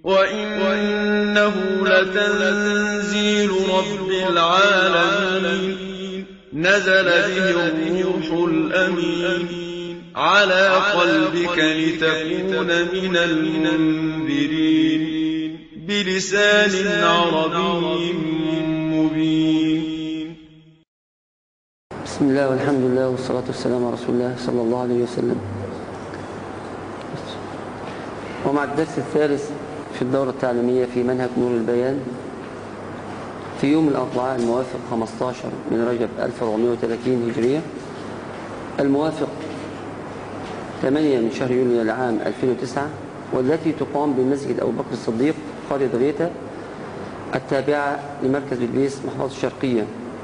وَإِنَّهُ لَتَنزِيلُ رَبِّ الْعَالَمِينَ نَزَلَ بِهِ الرُّوحُ الْأَمِينُ عَلَىٰ قَلْبِكَ لِتَكُونَ مِنَ الْمُنذِرِينَ بِلِسَانٍ عَرَبِيٍّ مُّبِينٍ بسم الله والحمد لله والصلاة والسلام على رسول الله صلى الله عليه وسلم ومع الدرس الثالث في الدورة التعليمية في منهج نور البيان في يوم الأربعاء الموافق 15 من رجب 1430 هجرية الموافق 8 من شهر يوليو العام 2009 والتي تقام بمسجد أبو بكر الصديق قرية غيتا التابعة لمركز بلبيس محافظة الشرقية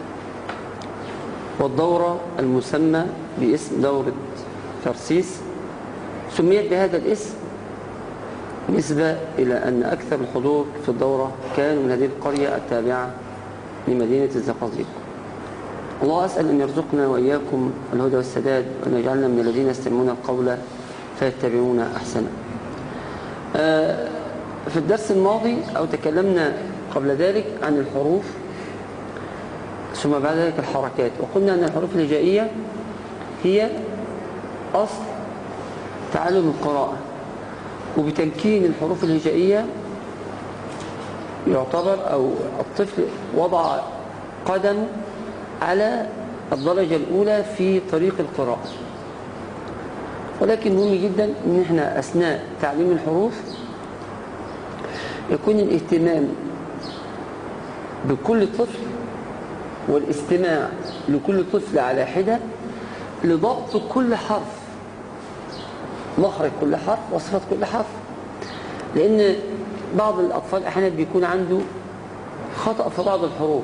والدورة المسمى باسم دورة فرسيس سميت بهذا الاسم نسبة إلى أن أكثر الحضور في الدورة كانوا من هذه القرية التابعة لمدينة الزقازيق الله أسأل أن يرزقنا وإياكم الهدى والسداد وأن يجعلنا من الذين يستمعون القول فيتبعون أحسنه في الدرس الماضي أو تكلمنا قبل ذلك عن الحروف ثم بعد ذلك الحركات وقلنا أن الحروف الهجائية هي أصل تعلم القراءة وبتمكين الحروف الهجائية يعتبر أو الطفل وضع قدم على الدرجة الأولى في طريق القراءة ولكن مهم جدا أن احنا أثناء تعليم الحروف يكون الاهتمام بكل طفل والاستماع لكل طفل على حدة لضبط كل حرف مخرج كل حرف وصفة كل حرف لأن بعض الأطفال أحيانا بيكون عنده خطأ في بعض الحروف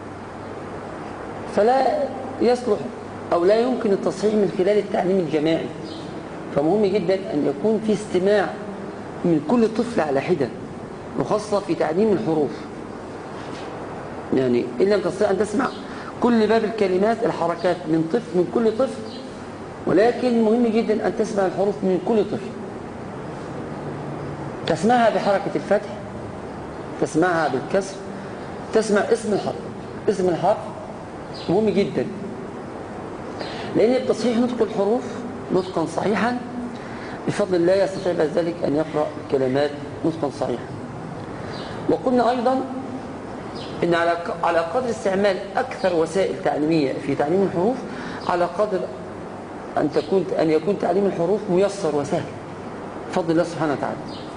فلا يصلح أو لا يمكن التصحيح من خلال التعليم الجماعي فمهم جدا أن يكون في استماع من كل طفل على حدة وخاصة في تعليم الحروف يعني إن لم تستطيع أن تسمع كل باب الكلمات الحركات من طفل من كل طفل ولكن مهم جدا أن تسمع الحروف من كل طفل تسمعها بحركة الفتح تسمعها بالكسر تسمع اسم الحرف اسم الحرف مهم جدا لأن بتصحيح نطق الحروف نطقا صحيحا بفضل الله يستطيع بعد ذلك أن يقرأ الكلمات نطقا صحيحا وقلنا أيضا إن على على قدر استعمال أكثر وسائل تعليمية في تعليم الحروف على قدر أن تكون أن يكون تعليم الحروف ميسر وسهل بفضل الله سبحانه وتعالى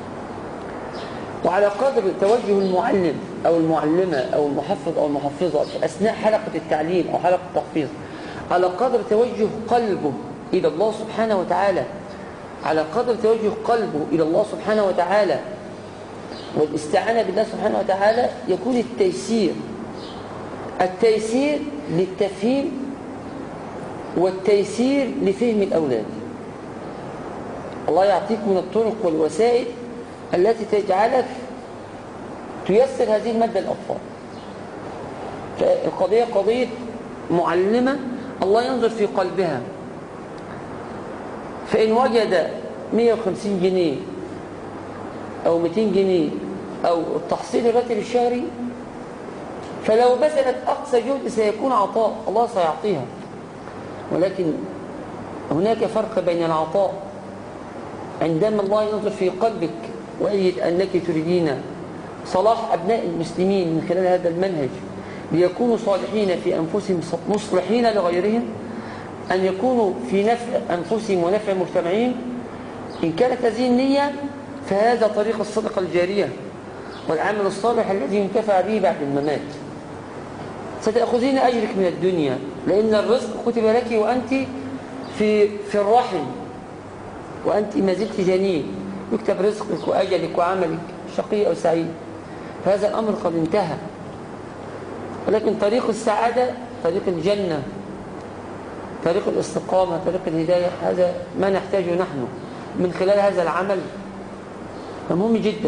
وعلى قدر توجه المعلم أو المعلمة أو المحفظ أو المحفظة في أثناء حلقة التعليم أو حلقة التحفيظ على قدر توجه قلبه إلى الله سبحانه وتعالى على قدر توجه قلبه إلى الله سبحانه وتعالى والاستعانة بالله سبحانه وتعالى يكون التيسير التيسير للتفهيم والتيسير لفهم الأولاد الله يعطيك من الطرق والوسائل التي تجعلك تيسر هذه المادة للأطفال فالقضية قضية معلمة الله ينظر في قلبها فإن وجد 150 جنيه أو 200 جنيه أو التحصيل الراتب الشهري فلو بذلت أقصى جهد سيكون عطاء الله سيعطيها ولكن هناك فرق بين العطاء عندما الله ينظر في قلبك ويجد أنك تريدين صلاح أبناء المسلمين من خلال هذا المنهج ليكونوا صالحين في أنفسهم مصلحين لغيرهم أن يكونوا في نفع أنفسهم ونفع مجتمعين إن كانت هذه النية فهذا طريق الصدقة الجارية والعمل الصالح الذي ينتفع به بعد الممات ستأخذين أجرك من الدنيا لأن الرزق كتب لك وأنت في في الرحم وأنت ما زلت جنين يكتب رزقك وأجلك وعملك شقي أو سعيد فهذا الأمر قد انتهى ولكن طريق السعادة طريق الجنة طريق الاستقامة طريق الهداية هذا ما نحتاجه نحن من خلال هذا العمل مهم جدا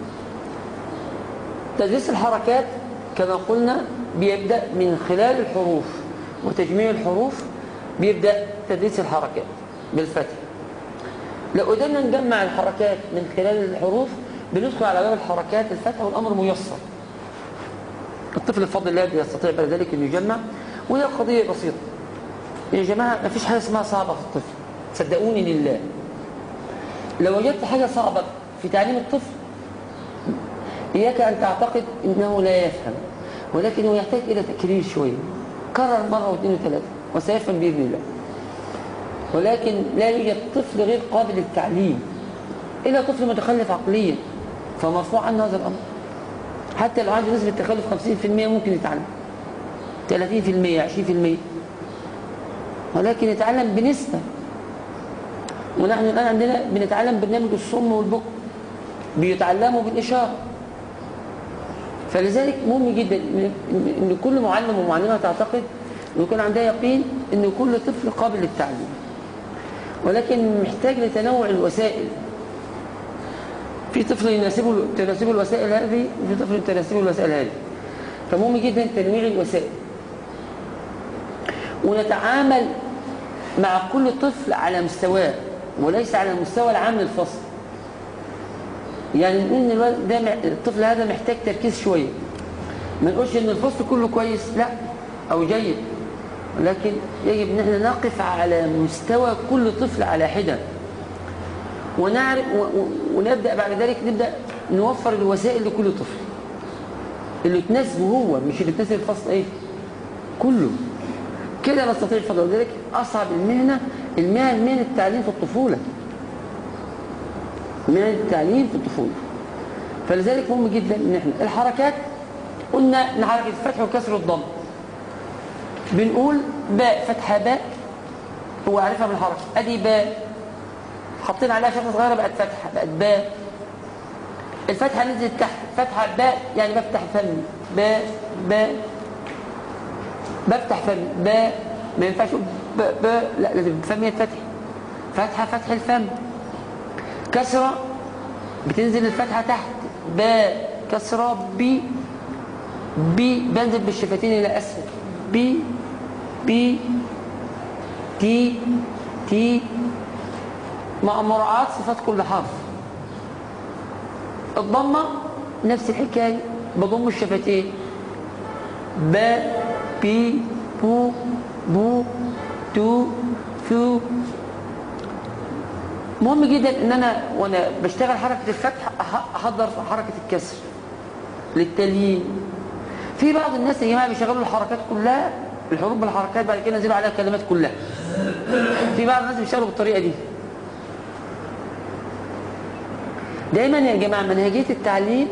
تدريس الحركات كما قلنا بيبدأ من خلال الحروف وتجميع الحروف بيبدأ تدريس الحركات بالفتح لو قدرنا نجمع الحركات من خلال الحروف بندخل على باب الحركات الفتح والأمر ميسر الطفل بفضل الله يستطيع بعد ذلك أن يجمع وهي قضية بسيطة يا جماعة ما فيش حاجة اسمها صعبة في الطفل صدقوني لله لو وجدت حاجة صعبة في تعليم الطفل إياك أن تعتقد أنه لا يفهم ولكن هو يحتاج إلى تكرير شوية كرر مرة واثنين وثلاثة وسيفهم بإذن الله ولكن لا يوجد طفل غير قابل للتعليم إلا طفل متخلف عقليا فمرفوع عنه هذا الأمر حتى لو عنده نسبة تخلف 50% ممكن يتعلم 30% 20% ولكن يتعلم بنسبة ونحن الآن عندنا بنتعلم برنامج الصم والبكم بيتعلموا بالإشارة فلذلك مهم جدا ان كل معلم ومعلمه تعتقد ويكون عندها يقين ان كل طفل قابل للتعليم ولكن محتاج لتنوع الوسائل في طفل يناسبه تناسبه الوسائل هذه وفي طفل تناسبه الوسائل هذه فمهم جدا تنويع الوسائل ونتعامل مع كل طفل على مستواه وليس على المستوى العام للفصل يعني نقول ان الولد ده الطفل هذا محتاج تركيز شويه ما نقولش ان الفصل كله كويس لا او جيد ولكن يجب ان احنا نقف على مستوى كل طفل على حده ونعرف ونبدا بعد ذلك نبدا نوفر الوسائل لكل طفل اللي تناسبه هو مش اللي تناسب الفصل ايه كله كده نستطيع الفضل ولذلك اصعب المهنه المهن مهنه التعليم في الطفوله من التعليم في الطفولة فلذلك مهم جدا ان احنا الحركات قلنا ان حركة الفتح وكسر والضم بنقول باء فتحة باء هو عارفها من الحركة ادي باء حطينا عليها شرطة صغيرة بقت فتحة بقت باء الفتحة نزلت تحت فتحة باء يعني بفتح فمي باء باء بفتح فمي باء ما ينفعش باء باء لا لازم فمي يتفتح فتحة فتح الفم كسرة بتنزل الفتحة تحت باء كسرة بي بي بنزل بالشفتين إلى أسفل بي بي تي تي مع مراعاة صفات كل حرف الضمة نفس الحكاية بضم الشفتين باء بي بو بو تو ثو مهم جدا ان انا وانا بشتغل حركة الفتح احضر حركة الكسر للتليين في بعض الناس يا جماعه بيشغلوا الحركات كلها الحروف بالحركات بعد كده ينزلوا عليها الكلمات كلها في بعض الناس بيشتغلوا بالطريقه دي دايما يا جماعه منهجيه التعليم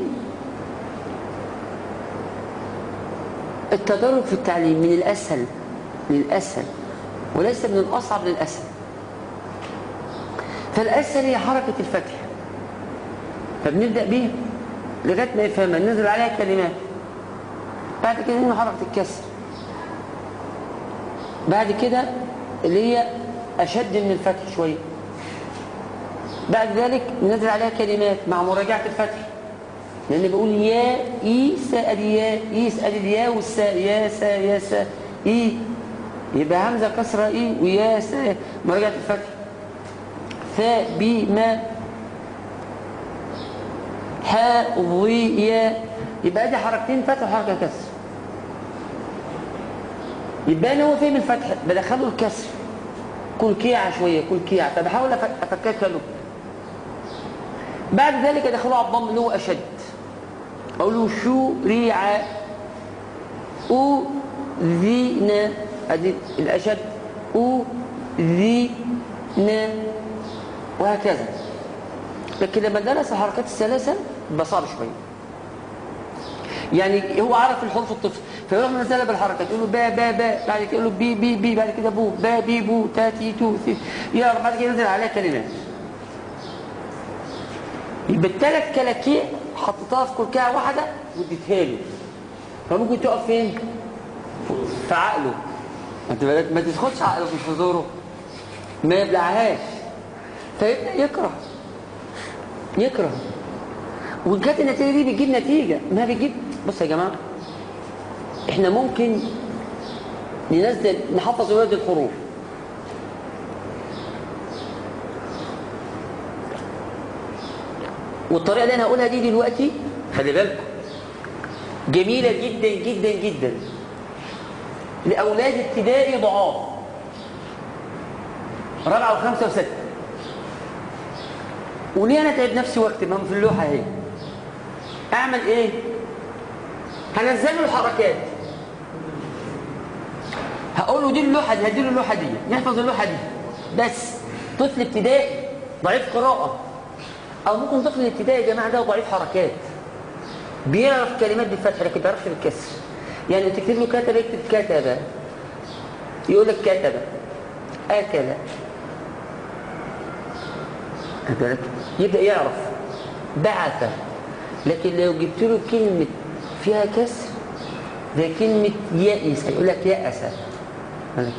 التدرج في التعليم من الاسهل للاسهل وليس من الاصعب للاسهل فالأسهل هي حركة الفتح فبنبدأ بيها لغاية ما يفهمها ننزل عليها كلمات بعد كده هنا حركة الكسر بعد كده اللي هي أشد من الفتح شوية بعد ذلك ننزل عليها كلمات مع مراجعة الفتح لأن بقول يا إي سا أدي يا إي أدي اليا والسا يا سا يا سا إي يبقى همزة كسرة إي ويا سا مراجعة الفتح ثاء بي ما حاء ضي يا يبقى دي حركتين فتح وحركة كسر يبقى انا هو فين الفتح بدخله الكسر كل كيعة شوية كل كيعة فبحاول افككها له بعد ذلك ادخله على الضم اللي هو اشد اقول له شو ريعة او ذينا ادي الاشد او ذينا وهكذا لكن لما درس الحركات الثلاثة يبقى صعب شوية يعني هو عرف الحروف الطفل فيروح منزلها بالحركات يقول له با با با بعد كده يقول له بي بي بي بعد كده بو با بي بو تا تي تو ثي يا بعد كده ينزل عليها كلمات يبقى الثلاث كلاكيع حطيتها في كلكعه واحده واديتها له فممكن تقف فين؟ في عقله ما تدخلش عقله في صدوره ما يبلعهاش فيبدأ يكره يكره وإن كانت النتيجة دي بتجيب نتيجة ما بتجيب بص يا جماعة احنا ممكن ننزل نحفظ ولاد الحروف والطريقة اللي أنا هقولها دي دلوقتي خلي بالكم جميلة جدا جدا جدا لأولاد ابتدائي ضعاف رابعة وخمسة وستة وليه أنا تعب نفسي واكتب ما هم في اللوحة اهي أعمل إيه؟ هنزل له الحركات هقول له دي اللوحة دي هديله اللوحة دي يحفظ اللوحة دي بس طفل ابتدائي ضعيف قراءة أو ممكن طفل الابتدائي يا جماعة ده ضعيف حركات بيعرف كلمات بالفتح لكن ما بيعرفش بالكسر يعني تكتب له كتب يكتب كتب يقول لك كتب أكل بالك يبدأ يعرف بعث لكن لو جبت له كلمة فيها كسر زي كلمة يأس يقول لك يأس بالك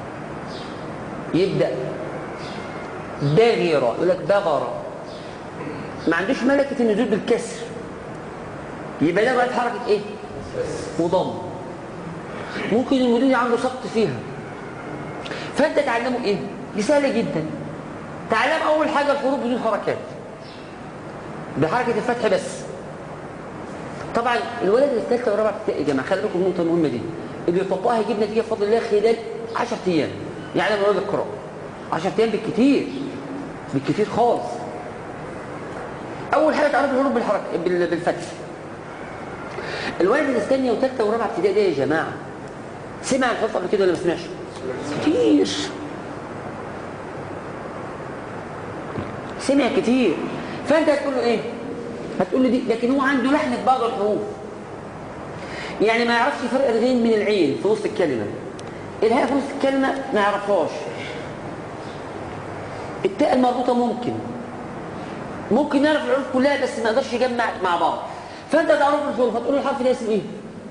يبدأ باغرة يقول لك بغر ما عندوش ملكة النزول بالكسر يبقى ده بقى حركة ايه وضم ممكن المدير عنده سقط فيها فانت تعلمه ايه دي سهله جدا تعلم اول حاجه الحروف بدون حركات بحركه الفتح بس طبعا الولد اللي في ثالثه ورابعه ابتدائي يا جماعه خلي بالكم النقطه المهمه دي اللي يطبقها هيجيب نتيجه بفضل الله خلال 10 ايام يعني من ولد القراءه 10 ايام بالكتير بالكتير خالص اول حاجه تعرف الحروف بالحركه بال- بالفتح الولد اللي في ثانيه وثالثه ورابعه ابتدائي ده يا جماعه سمع الحروف قبل كده ولا ما سمعش كتير سمع كتير فانت هتقول له ايه هتقول له دي لكن هو عنده لحن في بعض الحروف يعني ما يعرفش فرق الغين من العين في وسط الكلمه الهاء في وسط الكلمه ما يعرفهاش التاء المربوطه ممكن ممكن يعرف الحروف كلها بس ما يقدرش يجمع مع بعض فانت تعرف الحروف هتقول له الحرف ده اسمه ايه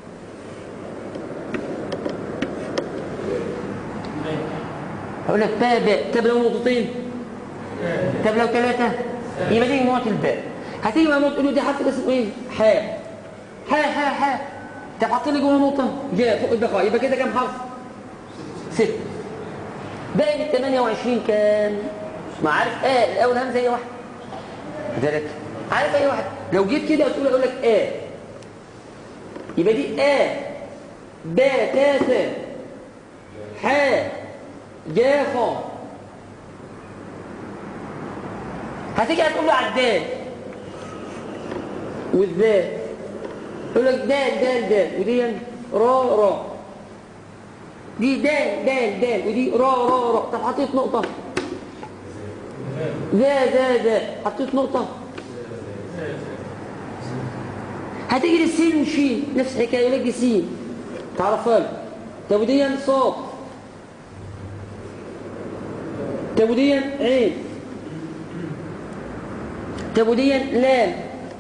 هقول لك باء باء طب لو نقطتين طب لو ثلاثة يبقى دي مجموعة الباء هتيجي مجموعة تقول له دي حرف ده اسمه ايه؟ حاء حاء حاء حاء طب حط لي جوه نقطة جاء فوق البقاء يبقى كده كام حرف؟ ست باقي ال 28 كام؟ ما عارف اه الاول همزة هي واحدة ذلك عارف اي واحد لو جيت كده وتقول اقول لك اه يبقى دي اه با تا ثا حاء جا خا هتيجي هتقول له عداد والذال يقول لك دال دال دال ودي را را دي دال دال دال ودي را را را طب حطيت نقطة ذا ذا ذا حطيت نقطة هتيجي للسين والشين نفس الحكاية يقول لك دي سين تعرفها له طب ودي صاد طب ودي عين طب ودي لام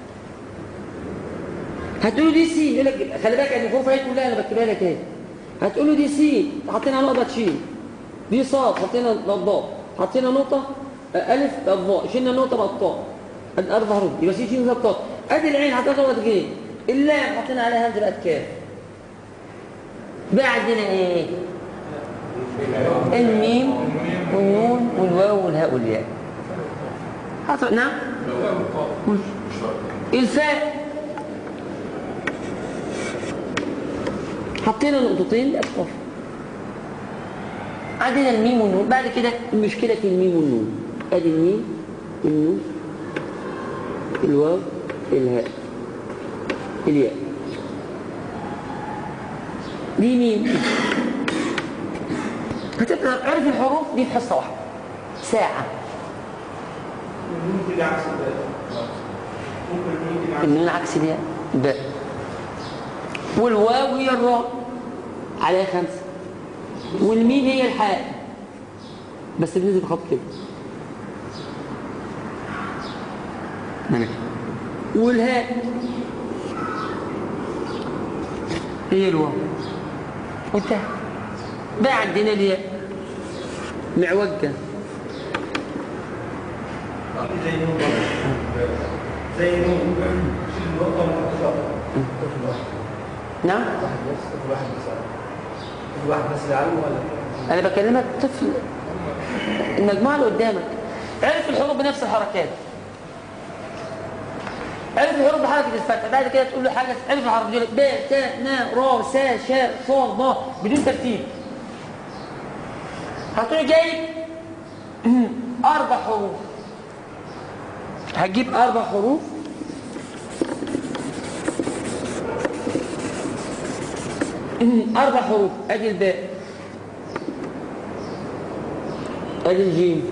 هتقول له دي سين يقول لك خلي بالك ان الحروف اهي كلها انا بكتبها لك اهي هتقول له دي سين حطينا نقطه شين دي صاد حطينا ضاد حطينا نقطه الف الضاء شلنا نقطه بقى الطاء ادي اربع حروف يبقى سين شين ضاد ادي العين حطينا نقطه جيم اللام حطينا عليها همزه بقت كاف بقى عندنا ايه الميم والنون والواو والهاء والياء حصل نعم الفاء حطينا نقطتين بقت قاف عندنا الميم والنون بعد كده المشكله في الميم والنون ادي الميم النون الواو الهاء الياء دي ميم هتبقى عرف الحروف دي في حصه واحده ساعه ممكن عكس الباء ممكن ممكن عكس النون عكس الياء باء والواو هي الراء عليها خمسه والميم هي الحاء بس بننزل خط كده ماشي. والهاء هي الواو وانتهى بقى عندنا الياء معوجه زي نون برضه. زي نون شيل النقطة ونحطها طفل واحد نعم واحد بس طفل واحد بس طفل واحد بس اللي علمه ولا انا بكلمك طفل المجموعه اللي قدامك عرف الحروف بنفس الحركات عرف الحروف بحركه الفتح بعد كده تقول له حاجه عرف الحرف دول ب ت ن ر س ش ص ض بدون ترتيب هتقول جايب اربع حروف هتجيب اربع حروف اربع حروف ادي الباء ادي الجيم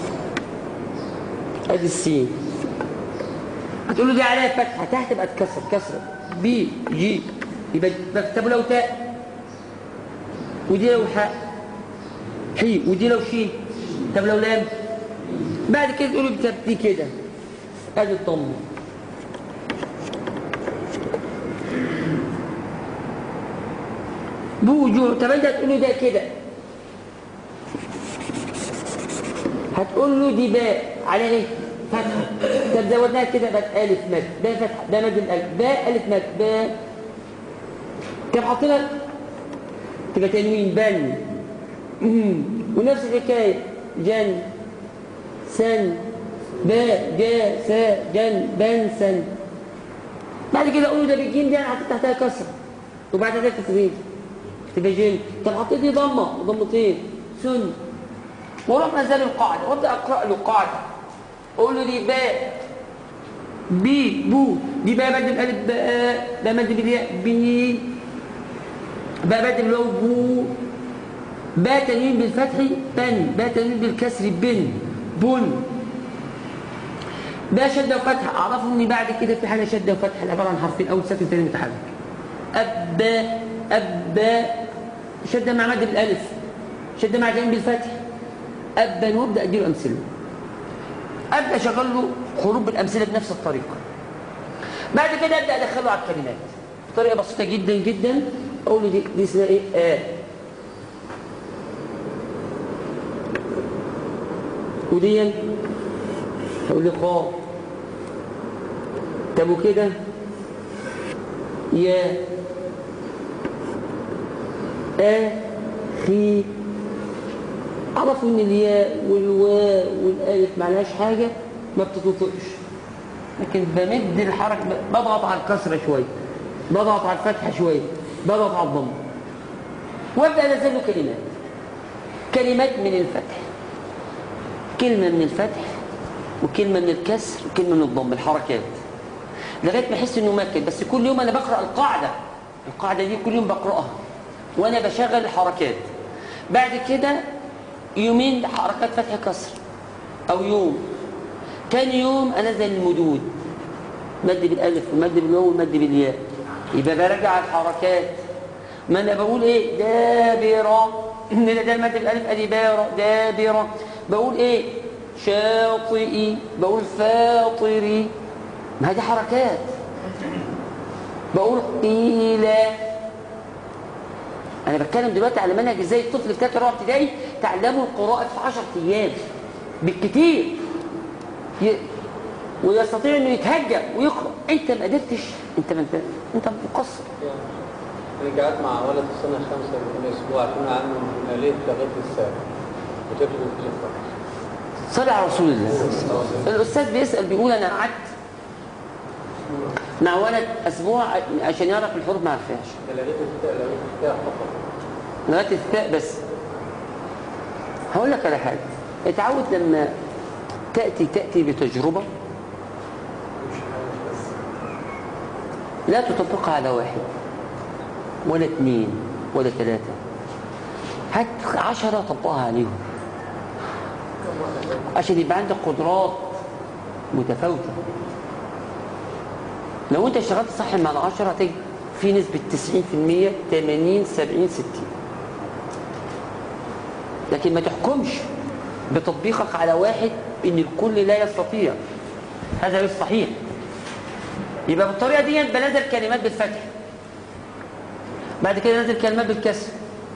ادي السين هتقول له دي عليها فتحه تحت تبقى اتكسر كسره بي جي يبقى طب لو تاء ودي لو حاء حي ودي لو شين طب لو لام بعد كده تقول له دي كده ادي الضمه بوجوه طب انت هتقول له ده كده هتقول له دي باء على ايه فتحه طب زودناها كده بقت الف مد ده فتحه ده مد الالف باء الف مد باء طب حطينا تبقى تنوين بن مم. ونفس الحكايه جن سن باء جا سا جن بن سن بعد كده اقول له ده بالجيم دي انا حطيت تحتها كسره وبعد كده تسويق تبقى جيم طب حطيت دي ضمه ضمتين سن واروح نزل القاعده وابدا اقرا له قاعده اقول له دي باء بي بو دي باء مد الالف باء باء مد بالياء بي باء مد بالواو بو باء تنوين بالفتح بن باء تنوين بالكسر بن بن باء شده وفتح اعرفوا ان بعد كده في حاجه شده وفتح عباره عن حرفين اول ساكن ثاني متحرك اب اب شده مع مد بالالف شده مع تنوين بالفتح ابا وابدا اديله امثله ابدا اشغل له حروف بالامثله بنفس الطريقه بعد كده ابدا ادخله على الكلمات بطريقه بسيطه جدا جدا اقول له دي, دي اسمها ايه آه. ودي اقول له قاف طب وكده يا اخي عرفوا ان الياء والواء والالف معناش حاجه ما بتتوطئش لكن بمد الحركه بضغط على الكسره شويه بضغط على الفتحه شويه بضغط على الضم وابدا انزل له كلمات كلمات من الفتح كلمه من الفتح وكلمه من الكسر وكلمه من الضم الحركات لغايه ما احس انه ماكل بس كل يوم انا بقرا القاعده القاعده دي كل يوم بقراها وانا بشغل الحركات بعد كده يومين حركات فتح كسر او يوم تاني يوم انزل المدود مد بالالف ومد بالواو ومد بالياء يبقى برجع الحركات ما انا بقول ايه دابره ده ده مد بالالف ادي باره دابره بقول ايه شاطئي بقول فاطري ما دي حركات بقول قيل انا بتكلم دلوقتي على منهج ازاي الطفل في ثالثه رابعه ابتدائي تعلموا القراءه في 10 ايام بالكتير ي... ويستطيع انه يتهجى ويقرا انت ما قدرتش انت ما انت انت مقصر انا قعدت مع ولد في السنه الخامسه من اسبوع كنا عنه من الالف لغايه السابع وتفرق في الفرق صلى على رسول الله الاستاذ بيسال بيقول انا قعدت مع ولد اسبوع عشان يعرف الحروف ما عرفهاش لغايه التاء لغايه التاء فقط لغايه التاء بس هقول لك على حاجه اتعود لما تاتي تاتي بتجربه لا تطبقها على واحد ولا اثنين ولا ثلاثه هات عشرة طبقها عليهم عشان يبقى عندك قدرات متفاوته لو انت اشتغلت صح مع العشرة هتجد في نسبة 90% 80 70 60 لكن ما تحكمش بتطبيقك على واحد ان الكل لا يستطيع هذا غير صحيح يبقى بالطريقة دي بنزل كلمات بالفتح بعد كده نزل كلمات بالكسر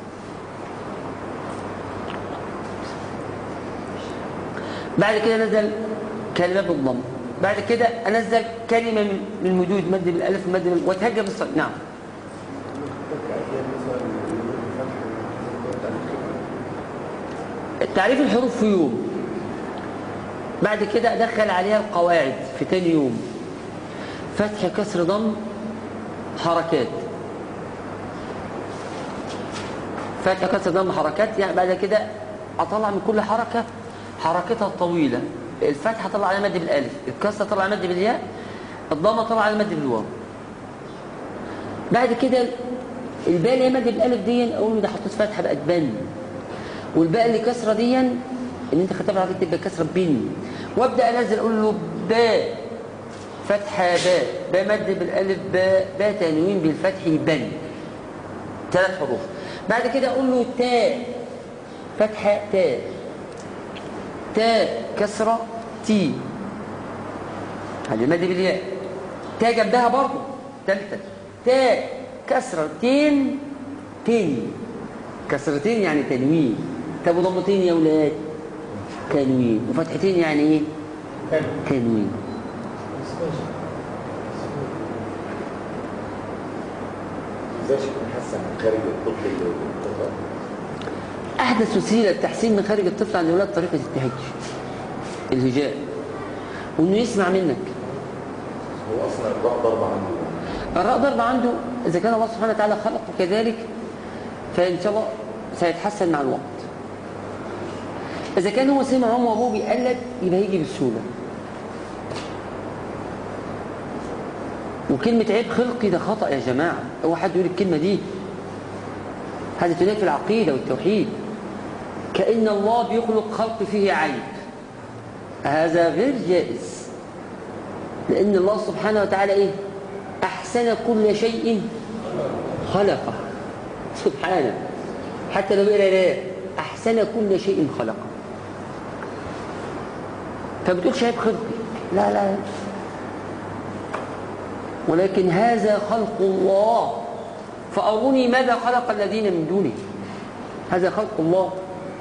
بعد كده نزل كلمات بالضم بعد كده انزل كلمه من من مدود مد بالالف ومد بال... واتهجى بالصوت نعم تعريف الحروف في يوم بعد كده ادخل عليها القواعد في تاني يوم فتح كسر ضم حركات فتح كسر ضم حركات يعني بعد كده اطلع من كل حركه حركتها الطويله الفتحه طلع على مد بالالف الكسره طلع على مد بالياء الضمه طلع على مد بالواو بعد كده الباء اللي هي مد بالالف دي اقول له ده حطيت فتحه بقت بن والباء اللي كسره دي ان انت خدتها بالعربي تبقى كسره بن وابدا انزل اقول له باء فتحه باء باء مد بالالف باء باء تنوين بالفتح بن ثلاث حروف بعد كده اقول له تاء فتحه تاء تاء كسره تي هذه مد بالياء تاء جنبها برضه ثالثه تاء كسرتين تين كسرتين يعني تنوين طب وضمتين يا ولاد تنوين وفتحتين يعني ايه تنوين ازاي نحسن من خارج الطفل اللي الطفل احدث وسيله لتحسين من خارج الطفل عند الاولاد طريقه التهجي الهجاء وانه يسمع منك هو اصلا الراء ضربه عنده الراء ضرب عنده اذا كان الله سبحانه وتعالى خلقه كذلك فان شاء الله سيتحسن مع الوقت اذا كان هو سمع امه وابوه بيقلد يبقى هيجي بسهوله وكلمة عيب خلقي ده خطأ يا جماعة هو حد يقول الكلمة دي هذا تنافي العقيدة والتوحيد كأن الله بيخلق خلق فيه عيب هذا غير جائز لأن الله سبحانه وتعالى إيه أحسن كل شيء خلقه سبحانه حتى لو إلى لا أحسن كل شيء خلقه فبتقولش عيب خلقي لا لا ولكن هذا خلق الله فأروني ماذا خلق الذين من دونه هذا خلق الله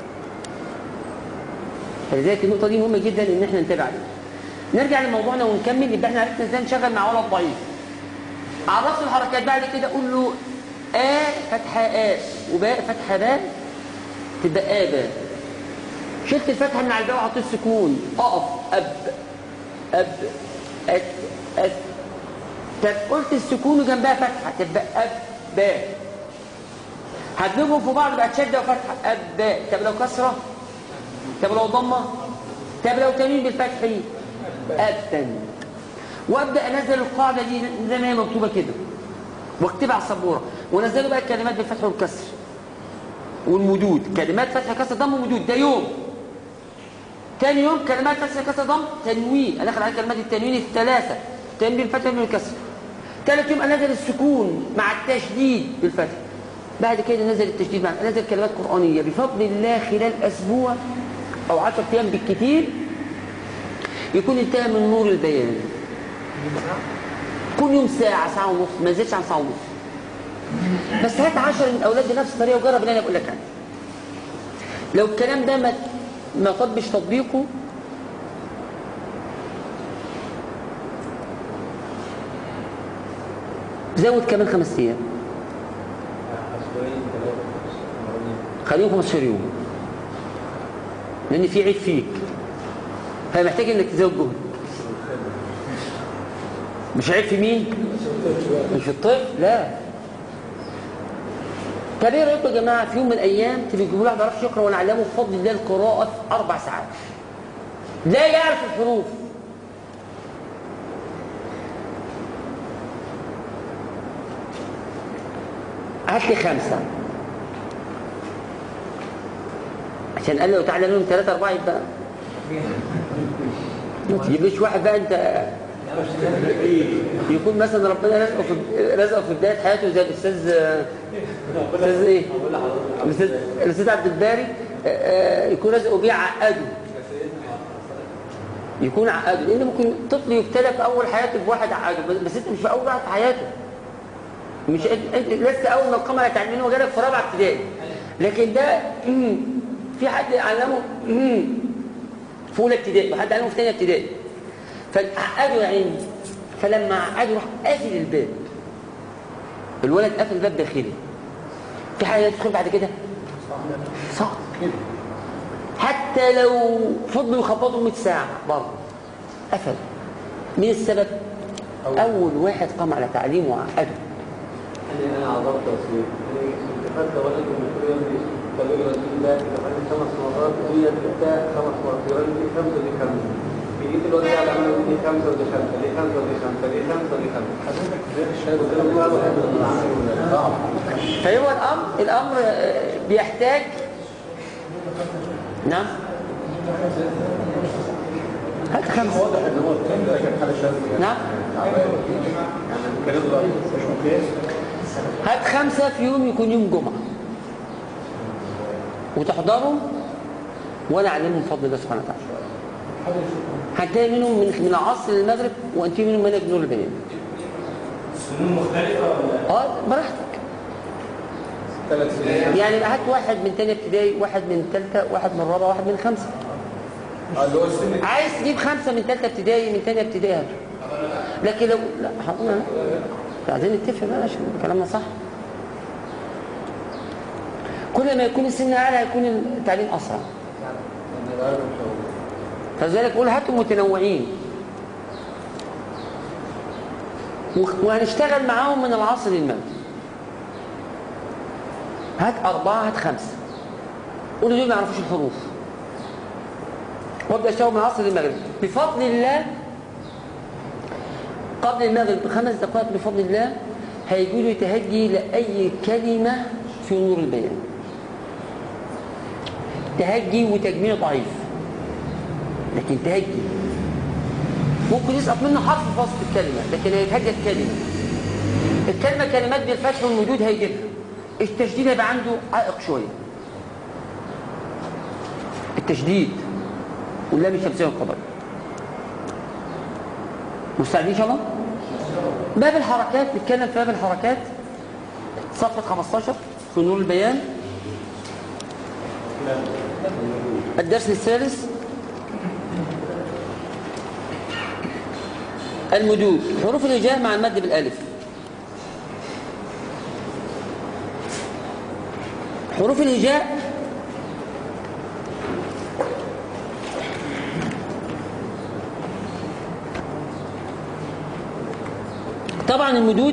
فلذلك النقطة دي مهمة جدا إن احنا نتابع عليها نرجع لموضوعنا ونكمل يبقى احنا عرفنا ازاي نشغل مع ولد ضعيف عرفت الحركات بعد كده قول له آ فتحة آ وباء فتحة باء تبقى آ باء شلت الفتحة من على الباء وحطيت سكون أقف أب أب أت أت طب قلت السكون وجنبها فتحة تبقى أب باء هتجيبهم في بعض بقى شدة وفتحة أب باء طب لو كسرة طب لو ضمة طب لو تنوين بالفتح أبا وابدا انزل القاعده دي زي ما هي مكتوبه كده واكتبها على السبوره وانزله بقى الكلمات بالفتح والكسر والمدود كلمات فتح كسر ضم ومدود ده يوم تاني يوم كلمات فتح كسر ضم تنوين ادخل على كلمات التنوين الثلاثه تنوين بالفتح والكسر ثالث يوم انزل السكون مع التشديد بالفتح بعد كده نزل التشديد مع نزل كلمات قرانيه بفضل الله خلال اسبوع او 10 ايام بالكثير يكون انتهى من نور البيان كل يوم ساعة ساعة ونص ما يزيدش عن ساعة ونص بس هات 10 من أولاد بنفس الطريقة وجرب اللي أنا بقول لك عنه لو الكلام ده ما ما طبش تطبيقه زود كمان خمس أيام اسبوعين ثلاثه خليهم 15 يوم لأن في عيب فيك فمحتاج إنك تزود جهد مش عيب في مين؟ مش في الطفل لا طب ايه رايكم يا جماعه في يوم من الايام تبقى تجيبوا له واحد ما يعرفش يقرا ونعلمه بفضل الله القراءه في اربع ساعات لا يعرف الحروف هات لي خمسه عشان قال لو تعالى منهم ثلاثه اربعه يبقى ما تجيبليش واحد بقى انت يكون مثلا ربنا رزقه في رزقه في بدايه حياته زي الاستاذ الاستاذ ايه؟ الاستاذ الاستاذ عبد الباري آه، آه، يكون رزقه بيه عقده يكون عقده لان ممكن طفل يبتلى في اول حياته بواحد عقده بس- بس انت مش في اول واحد في حياته مش انت انت لسه اول ما القمر هتعلمينه وجالك في رابعه ابتدائي لكن ده مم، في حد علمه مم، في اولى ابتدائي وحد علمه في ثانيه ابتدائي فعقده يا عيني فلما عقده راح قافل الباب الولد قافل الباب داخلي في حاجه تدخل بعد كده صعب حتى لو فضلوا يخبطوا 100 ساعه برضه قفل مين السبب اول واحد قام على تعليمه وعقده أنا أنا عذرت تصوير أنا كنت خدت ولد من كل يوم كان يقرا الدين ده كمان خمس مرات وهي بتبدا خمس مرات يقول لي خمسة دي خمسة جيت الواد ده على عمل دي خمسة ودي خمسة دي خمسة ودي خمسة دي خمسة ودي خمسة حضرتك زي الشهادة قلت له بعض صعب فهو الامر الامر آه، بيحتاج نعم هات خمسه واضح ان هو الكلام ده كان حاله شاذة نعم يعني الكلام ده مش مقياس هات خمسه في يوم يكون يوم جمعه وتحضرهم وانا اعلمهم بفضل الله سبحانه وتعالى هتلاقي منهم من من العصر للمغرب وانت منهم منهج نور البيان سنون مختلفة ولا اه براحتك ثلاث سنين يعني يبقى هات واحد من تانية ابتدائي واحد من تالتة واحد من رابعة واحد من خمسة اه اللي هو السن عايز تجيب خمسة من تالتة ابتدائي من تانية ابتدائي هات. لكن لو لا هقول أنا. عايزين نتفق بقى عشان كلامنا صح كل ما يكون السن اعلى هيكون التعليم اسرع أنا بعرف إن شاء الله فلذلك بقول هاتوا متنوعين و- وهنشتغل معاهم من العصر للمغرب هات أربعة هات خمسة قولوا دول ما يعرفوش الحروف وابدأ اشتغل من العصر للمغرب بفضل الله قبل المغرب بخمس دقائق بفضل الله هيجوا له تهجي لأي كلمة في نور البيان تهجي وتجميل ضعيف لكن تهجي ممكن يسقط منه حرف في وسط الكلمة لكن هيتهجى الكلمة الكلمة كلمات بالفتح والمدود هيجيبها التشديد هيبقى عنده عائق شوية التشديد واللام الشمسية والقمر مستعدين ان شاء الله باب الحركات نتكلم في باب الحركات صفحة 15 في نور البيان الدرس الثالث المدود حروف الهجاء مع المد بالالف حروف الهجاء طبعا المدود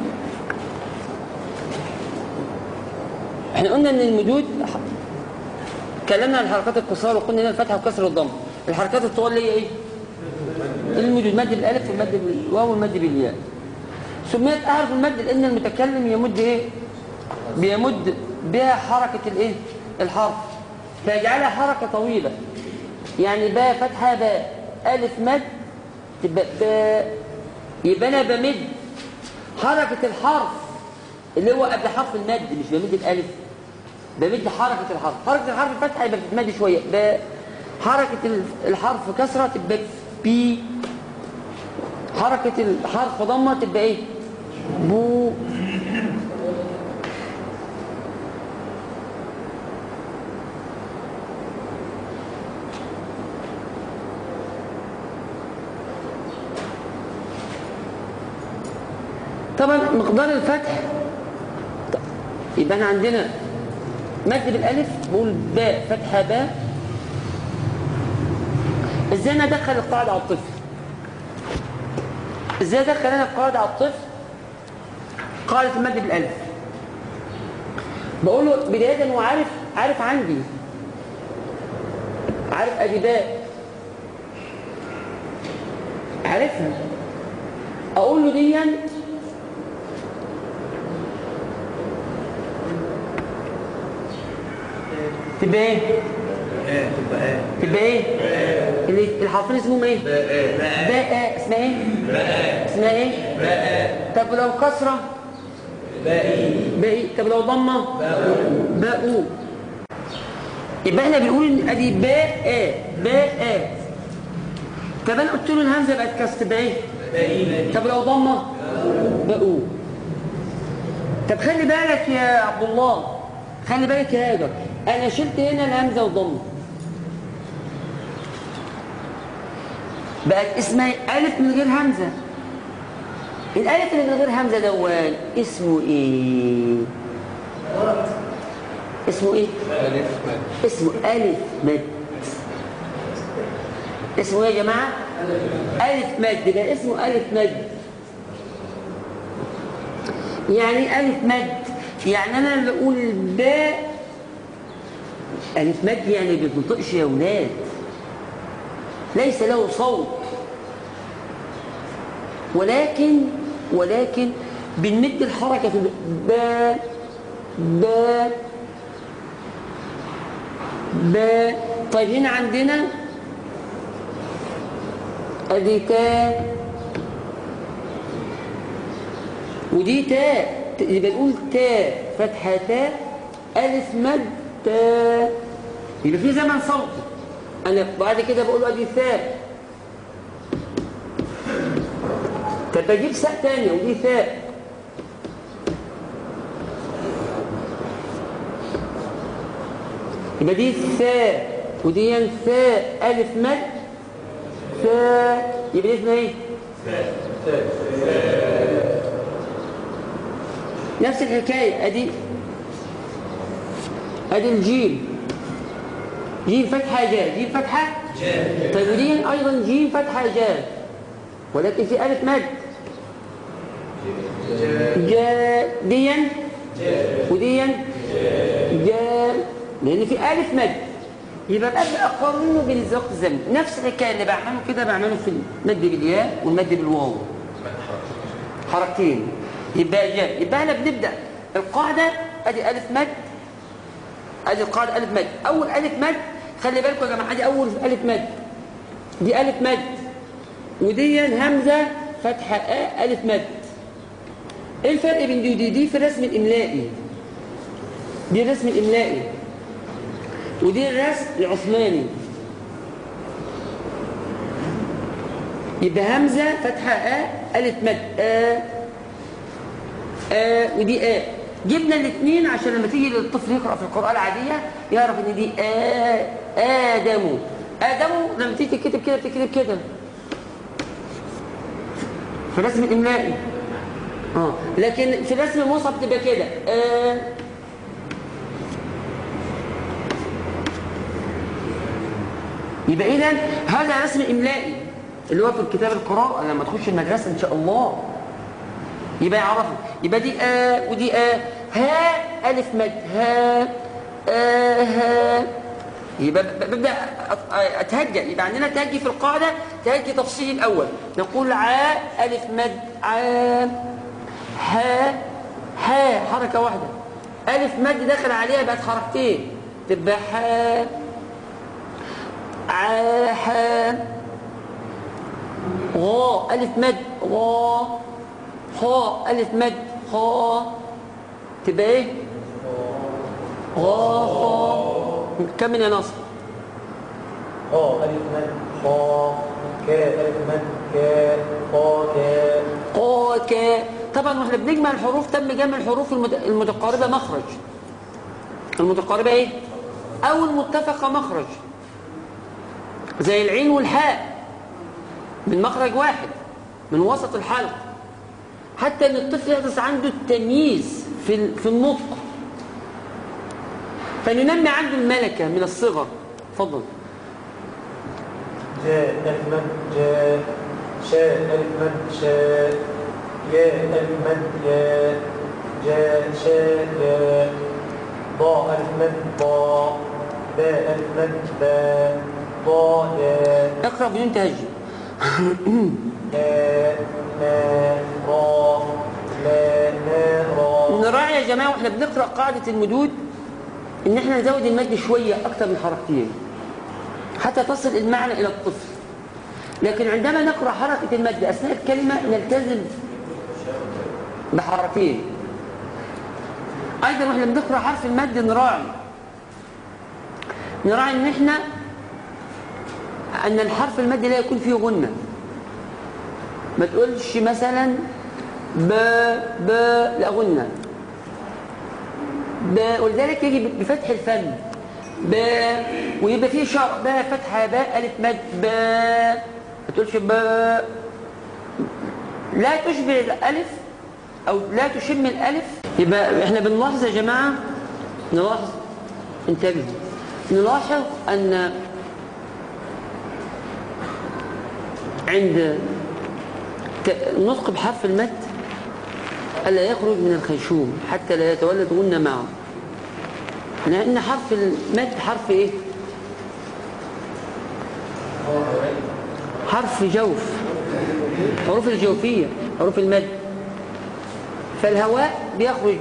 احنا قلنا ان المدود اتكلمنا عن الحركات القصار وقلنا هنا الفتحه وكسر والضم الحركات الطوال اللي هي ايه المدود مد بالالف والمد بالواو والمد بالياء سميت اعرف المد لان المتكلم يمد ايه بيمد بها حركه الايه الحرف فيجعلها حركه طويله يعني باء فتحه باء الف مد تبقى باء يبقى انا بمد حركه الحرف اللي هو قبل حرف المد مش بمد الالف بمد حركه الحرف حركه الحرف الفتحه يبقى بتتمد شويه باء حركه الحرف كسره تبقى بي حركه الحرف ضمه تبقى ايه بو طبعا مقدار الفتح يبقى احنا عندنا مد بالالف بقول باء فتحه باء ازاي انا ادخل القاعده على الطفل ازاي ادخل انا القاعده على الطفل قاعده المد بالالف بقول له بدايه هو عارف عارف عندي عارف ادي باء عارفها اقول له دي تبقى ايه ايه تبقى ايه تبقى ايه اللي الحرفين اسمهم ايه باء اسمها ايه اسمها ايه طب لو كسره باقي باء طب لو ضمه باء يبقى احنا بنقول ان ادي باء باء طب انا قلت له الهمزه بقت كسر تبقى ايه باقي طب لو ضمه باء طب خلي بالك يا عبد الله خلي بالك يا هاجر انا شلت هنا الهمزه وضمه بقت اسمها الف من غير همزه الالف اللي من غير همزه دوان اسمه ايه اسمه ايه ألف مد اسمه الف مد اسمه ايه يا جماعه الف مد ده اسمه الف مد يعني ألف مد يعني أنا اللي بقول باء ألف مد يعني ما بيتنطقش يا ولاد ليس له صوت ولكن ولكن بنمد الحركة في باء باء باء طيب هنا عندنا ادي تاء ودي تاء يبقى نقول تاء فتحة تاء ألف مد تاء يبقى في زمن صوتي أنا بعد كده بقول أدي ثاء طب بجيب ثاء تانية ودي ثاء يبقى دي ثاء ودي ثاء ألف مد ثاء يبقى دي اسمها ايه؟ نفس الحكاية ادي ادي الجيم جيم فتحة جاء جيم فتحة جاء طيب ودي ايضا جيم فتحة جاء ولكن في ألف مد جاء ديا وديا جاء لأن في ألف مد يبقى أبدأ أقارنه بالزق الزمن نفس الحكاية اللي بعمله كده بعمله في المد بالياء والمد بالواو حركتين يبقى جاء يبقى احنا بنبدأ القاعدة ادي ألف مد ادي القاعدة ألف مد أول ألف مد خلي بالكم يا جماعة ادي أول ألف مد دي ألف مد ودي همزة فتحة آ ألف مد ايه الفرق بين دي ودي دي في الرسم الإملائي دي الرسم الإملائي ودي الرسم العثماني يبقى همزة فتحة آ ألف مد آ آ ودي آ جبنا الاثنين عشان لما تيجي للطفل يقرأ في القراءة العادية يعرف ان دي آ آدم آدم لما تيجي تكتب كده بتكتب كده في الرسم الإملائي اه لكن في الرسم المصحف تبقى كده آ يبقى اذا هذا رسم املائي اللي هو في الكتاب القراءه لما تخش المدرسه ان شاء الله يبقى يعرفوا يبقى دي آ ودي آ ها ألف مد ها آ ها يبقى ببدأ أتهجى يبقى عندنا تهجي في القاعدة تهجي تفصيلي الأول نقول ع ألف مد ع ها ها حركة واحدة ألف مد داخل عليها بقت حركتين تبقى ح ع ح غا ألف مد غا خاء ألف مد خاء تبقى إيه؟ غا خاء كمل يا ناصر خاء ألف مد خاء كاء ألف مد كاء خاء كاء قا كا طبعا واحنا بنجمع الحروف تم جمع الحروف المت- المتقاربة مخرج المتقاربة ايه؟ أو المتفقة مخرج زي العين والحاء من مخرج واحد من وسط الحلق حتى ان الطفل يحدث عنده التمييز في ال- في النطق فننمي عنده الملكة من الصغر اتفضل جاء ألف مد جاء شاء ألف مد شاء ياء ألف مد ياء جاء شاء ياء ضاء ألف مد ضاء باء ألف مد باء ضاء ياء اقرأ بدون تهجي لا لا را لا لا را نراعي يا جماعة واحنا بنقرأ قاعدة المدود ان احنا نزود المد شوية اكتر من حركتين حتى تصل المعنى الى الطفل لكن عندما نقرأ حركة المد اثناء الكلمة نلتزم بحركتين ايضا واحنا بنقرأ حرف المد نراعي نراعي ان احنا ان الحرف المد لا يكون فيه غنة ما تقولش مثلا ب ب لا غنة ب ولذلك يجي بفتح الفم ب ويبقى فيه شرط ب فتحة باء ألف مد ب ما تقولش ب لا تشبه الألف أو لا تشم الألف يبقى احنا بنلاحظ يا جماعة نلاحظ انتبهوا نلاحظ أن عند ت- النطق بحرف المد ألا يخرج من الخيشوم حتى لا يتولد غنة معه لأن حرف المد حرف إيه؟ حرف جوف حروف الجوفية حروف المد فالهواء بيخرج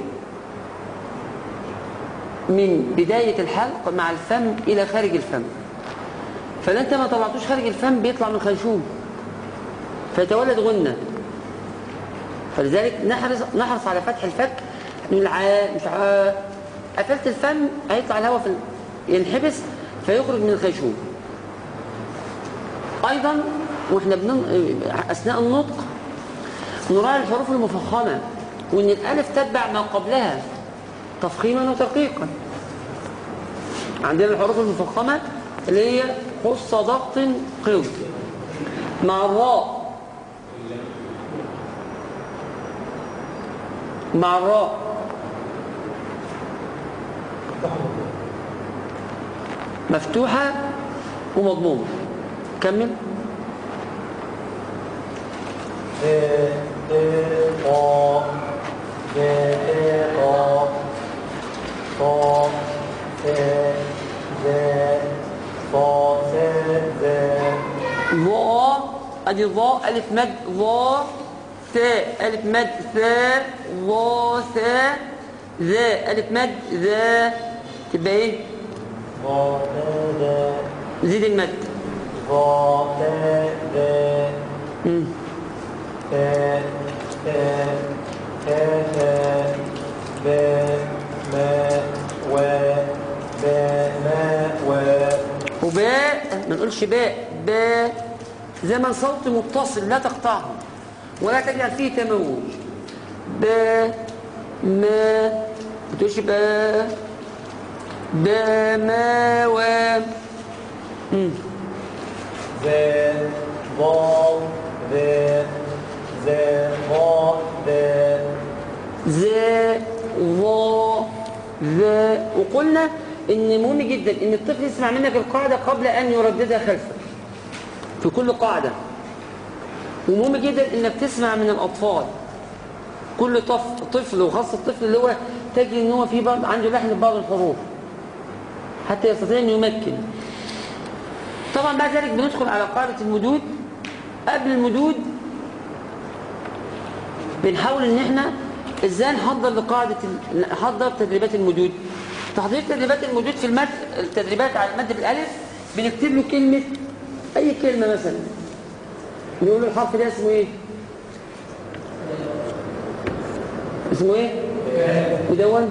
من بداية الحلق مع الفم إلى خارج الفم فلو أنت ما طلعتوش خارج الفم بيطلع من الخيشوم فيتولد غنة فلذلك نحرص نحرص على فتح الفك نقول عا مش عا قفلت الفم هيطلع الهواء في ال- ينحبس فيخرج من الخيشوم ايضا واحنا بنن... اثناء النطق نراعي الحروف المفخمه وان الالف تتبع ما قبلها تفخيما وترقيقا عندنا الحروف المفخمه اللي هي خص ضغط قض مع الراء مع الراء مفتوحة ومضمومة كمل ذ ذ قا ذ ذ قا صا ث ذ صا ث ذ ظا ادي ظا الف مد ظا ثاء الف مد ثاء ظا ثاء ذا الف مد ذا تبقى ايه ظا ث ذ زيد المد ظا ث ذ مم. ث ث ث ث ب م و ب م و وباء ما نقولش باء باء زمن صوت متصل لا تقطعه ولا تجعل فيه تموج باء ما ما تقولش باء باء ما و مم. ذ ظا ذ ذ ظا ذ ذا ظا ذا وقلنا ان مهم جدا ان الطفل يسمع منك القاعده قبل ان يرددها خلفك في كل قاعده ومهم جدا انك تسمع من الاطفال كل طف طفل وخاصه الطفل اللي هو تجد ان هو في بعض عنده لحن في بعض الحروف حتى يستطيع ان يمكن طبعا بعد ذلك بندخل على قاعده المدود قبل المدود بنحاول ان احنا ازاي نحضر لقاعده ال- نحضر تدريبات المدود تحضير تدريبات المدود في المد التدريبات على المد بالالف بنكتب له كلمه اي كلمه مثلا نقول له الحرف ده اسمه ايه اسمه ايه مدون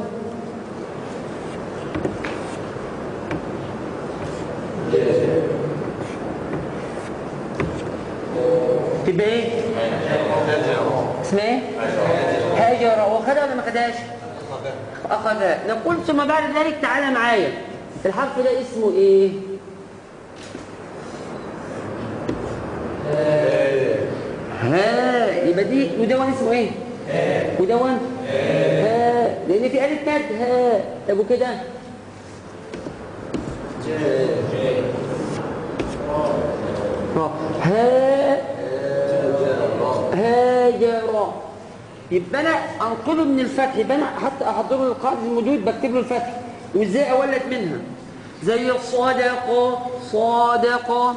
تبقى ايه اسمها ايه هاجر واخدها ولا ما خدهاش اخذها نقول ثم بعد ذلك تعالى معايا الحرف ده اسمه ايه ها يبقى دي ودون اسمه ايه ودون ها لان في الف مد ها طب وكده آه. ها هاجر يبقى انا انقله من الفتح يبقى انا حتى احضره للقاعده الموجود بكتب له الفتح وازاي اولد منها زي صدق صادق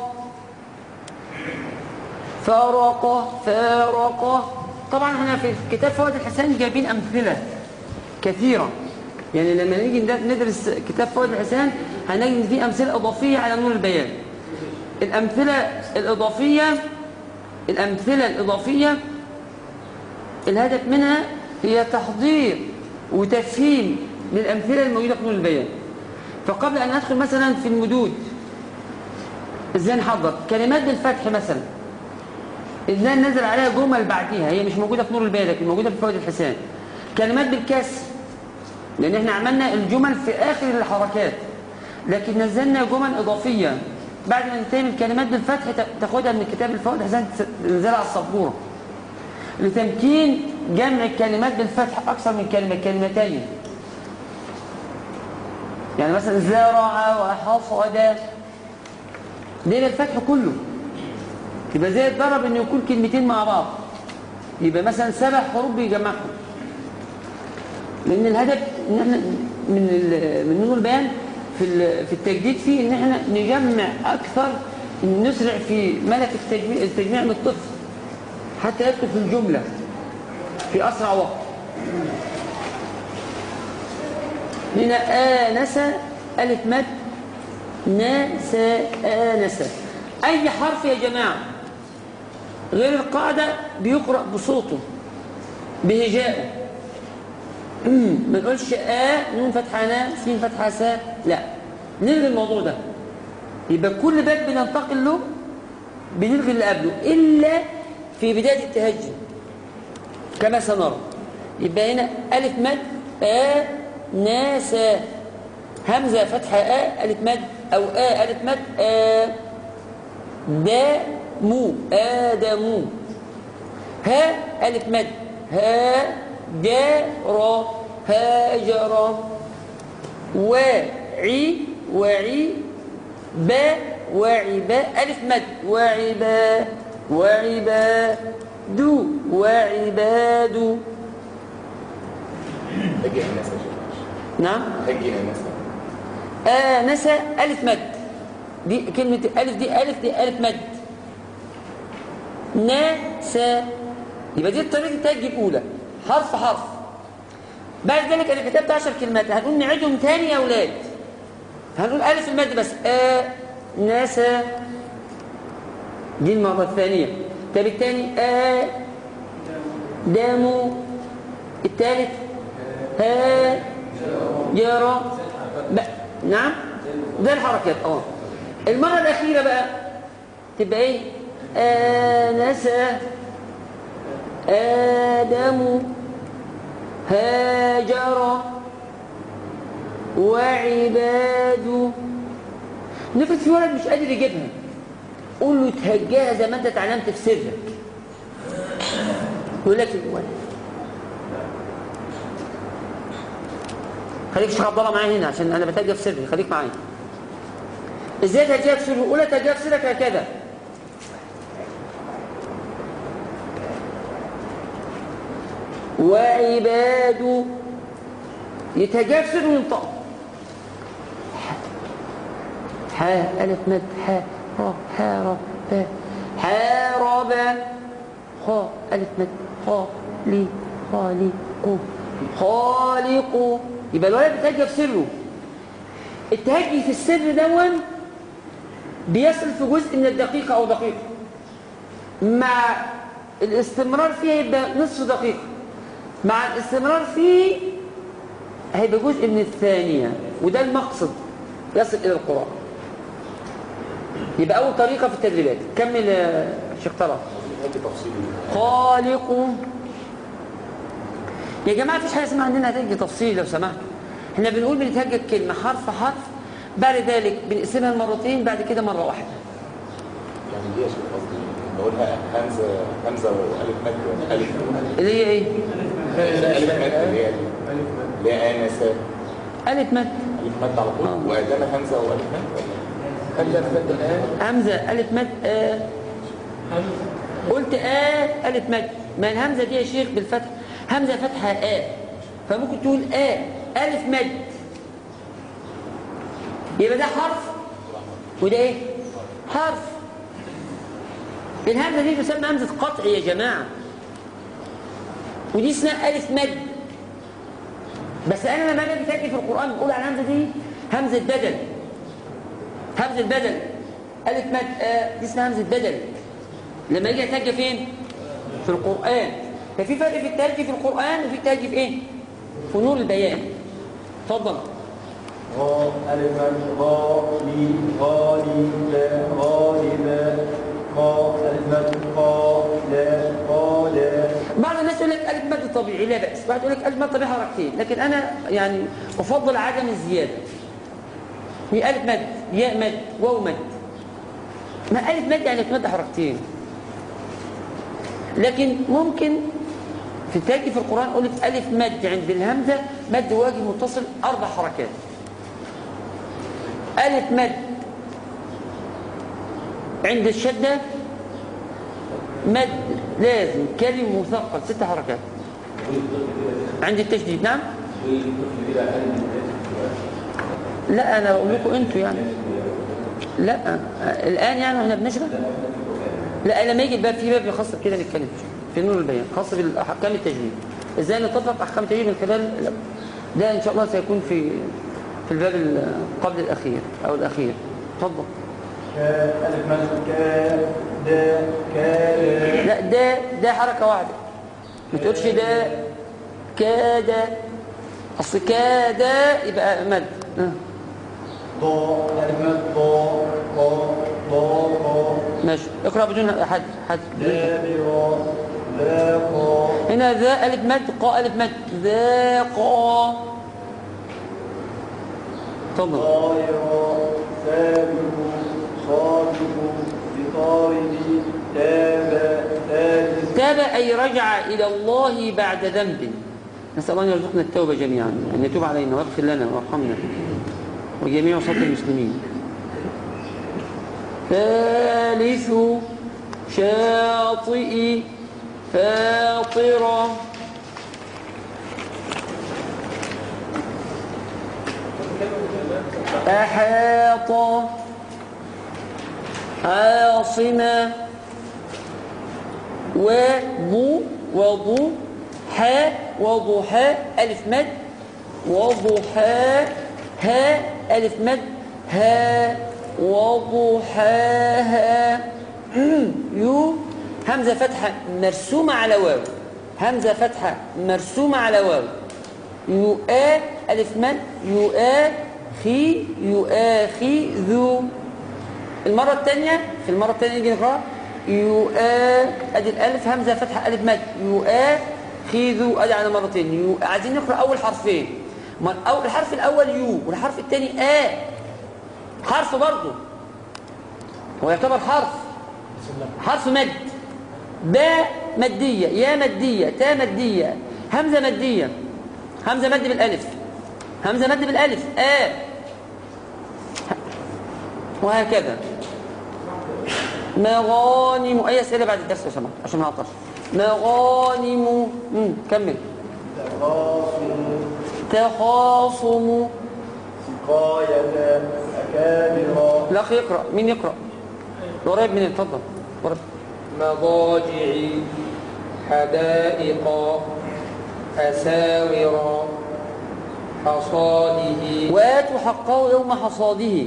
فرق فارق طبعا احنا في كتاب فوائد الحسان جايبين امثله كثيره يعني لما نيجي ندرس كتاب فوائد الحسان هنجد إن في امثله اضافيه على نور البيان الامثله الاضافيه الامثله الاضافيه الهدف منها هي تحضير وتفهيم للامثله الموجوده في نور البيان فقبل ان ادخل مثلا في المدود ازاي نحضر كلمات بالفتح مثلا ازاي ننزل عليها جمل بعديها هي مش موجوده في نور البيان لكن موجوده في فوائد الحسان كلمات بالكسر لان احنا عملنا الجمل في اخر الحركات لكن نزلنا جمل اضافيه بعد ما ننتهي من الكلمات بالفتح تا- تاخدها من كتاب الفوائد الحسان تنزلها على السبوره لتمكين جمع الكلمات بالفتح اكثر من كلمه كلمتين يعني مثلا زرع وحصد ليه بالفتح كله يبقى زي الضرب انه يكون كلمتين مع بعض يبقى مثلا سبع حروف بيجمعهم لان الهدف ان احنا من ال- من نور البيان في ال- في التجديد فيه ان احنا نجمع اكثر نسرع في ملك التجميع التجميع من الطفل حتى يدخل في الجمله في اسرع وقت هنا آنس ألف مد ناس آنس أي حرف يا جماعة غير القاعدة بيقرأ بصوته بهجائه أمم، ما نقولش آ نون فتحة نا سين فتحة سا لا نلغي الموضوع ده يبقى كل باب بننتقل له بنلغي اللي قبله إلا في بداية التهجد كما سنرى يبقى هنا ألف مد آ ناس همزة فتحة آ ألف مد أو آ ألف مد آ دا مو آدمو ها ألف مد ها جار هاجر وعي وعي با وعبا ألف مد وعبا وعبا دو وعباد هجي انس يا شيخ نعم هجي انس آنس ألف مد دي كلمة ألف دي ألف دي ألف مد ناس يبقى دي الطريقة التهجي الأولى حرف حرف بعد ذلك أنا كتبت عشر كلمات هنقول نعيدهم تاني يا أولاد هنقول ألف المد بس آ ناس دي المرة الثانية طب الثاني آ دامو الثالث ها جرى بقى. نعم ده الحركات اه المرة الأخيرة بقى تبقى ايه آنس آدم هاجر وعباد نفس في ولد مش قادر يجيبها قول له تهجاها زي ما انت اتعلمت في سرك يقول لك الولد خليك شيخ عبد الله معايا هنا عشان انا بتهجى في سري خليك معايا ازاي تهجيها في سري قول تهجيها في سرك هكذا وعباد يتهجى في سر وينطق ح ألف مد ح ر حار ب حارب خ ألف مد خ لي خالق خالق يبقى الولد بيتهجى في سره التهجي في السر دون بيصل في جزء من الدقيقة أو دقيقة مع الاستمرار فيها يبقى نصف دقيقة مع الاستمرار فيه هيبقى جزء من الثانية وده المقصد يصل إلى القرآن يبقى أول طريقة في التدريبات كمل يا شيخ طلب هجي تفصيلي خالق يا جماعة مفيش حاجة اسمها عندنا هتجي تفصيل لو سمحتوا احنا بنقول بنتهجى الكلمة حرف حرف بعد ذلك بنقسمها مرتين بعد كده مرة واحدة يعني دي يا شيخ قصدي بقولها همزه همزه والف مد الف اللي هي ايه؟ الف مد اللي هي اللي هي انس ألف مد الف مد على طول آه. وادام همزه والف مد ولا همزة مد الآن همزة ألف مد آه قلت آه ألف مد ما الهمزة دي يا شيخ بالفتح همزة فتحة آه فممكن تقول آه ألف مد يبقى ده حرف وده ايه حرف الهمزة دي تسمى همزة قطع يا جماعة ودي اسمها ألف مد بس أنا لما باجي أتكلم في القرآن بقول على الهمزة دي همزة بدل همزة بدل ألف مد آه دي اسمها همزة بدل لما يجي يتهجى فين؟ في القرآن ففي فرق في التهجي في القرآن وفي التهجي في ايه؟ في نور البيان اتفضل غا ألف غالي غالي لا غالبا قا ألف قا لا قالا بعض الناس يقول لك ألف مد طبيعي لا بأس بعض يقول لك ألف مد طبيعي حركتين لكن أنا يعني أفضل عدم الزيادة هي ألف مد ياء مد واو مد ما ألف مد يعني تمد حركتين لكن ممكن في التاجي في القرآن أقول لك ألف مد عند الهمزة مد واجب متصل أربع حركات ألف مد عند الشدة مد لازم كلم مثقل ست حركات عند التشديد نعم والطفل دي بقى قال من لا انا بقول لكم انتوا يعني لا الان يعني احنا بنشرح لا لما يجي الباب في باب خاص كده نتكلم فيه في نور البيان خاص بالاحكام التجويد ازاي نطبق احكام التجويد من خلال ده ان شاء الله سيكون في في الباب ال- قبل الاخير او الاخير اتفضل كا ألف مد كا دا كا لا ده ده حركه واحده ما تقولش ده كاد اصل كاد يبقى مد آه. ضا ألف مد ضا قا ضا قا ماشي اقرا بدون حد حد لا برا لا قا هنا ذا ألف مد قا ألف مد ذا قا تفضل طائرا سابق صادق بطارد تاب تاجس تاب أي رجع إلى الله بعد ذنب نسأل الله أن يرزقنا التوبة جميعا أن يتوب علينا ويغفر لنا ويرحمنا وجميع صوت المسلمين ثالث شاطئ فاطرة أحاط عاصمة وضو وضو حاء وضحى ألف مد وضحى ها ألف مد ها وضحاها يو همزة فتحة مرسومة على واو همزة فتحة مرسومة على واو يؤا ألف مد يؤا خي يؤاخي ذو المرة الثانية في المرة الثانية نيجي نقرأ يؤا أدي الألف همزة فتحة ألف مد يؤا خيذو أدي على مرتين يو عايزين نقرأ أول حرفين ما أول الحرف الأول يو والحرف الثاني آ حرف برضه هو يعتبر حرف حرف مد باء مدية يا مدية تا مدية همزة مدية همزة مد بالألف همزة مد بالألف آ وهكذا مغانم أي أسئلة بعد الدرس يا سماحة عشان ما أعطش مغانم مم. كمل تخاصم تخاصم سقاية أكابر الأخ يقرأ مين يقرأ قريب من اتفضل قريب مضاجع حدائق أساور حصاده واتوا حقه يوم حصاده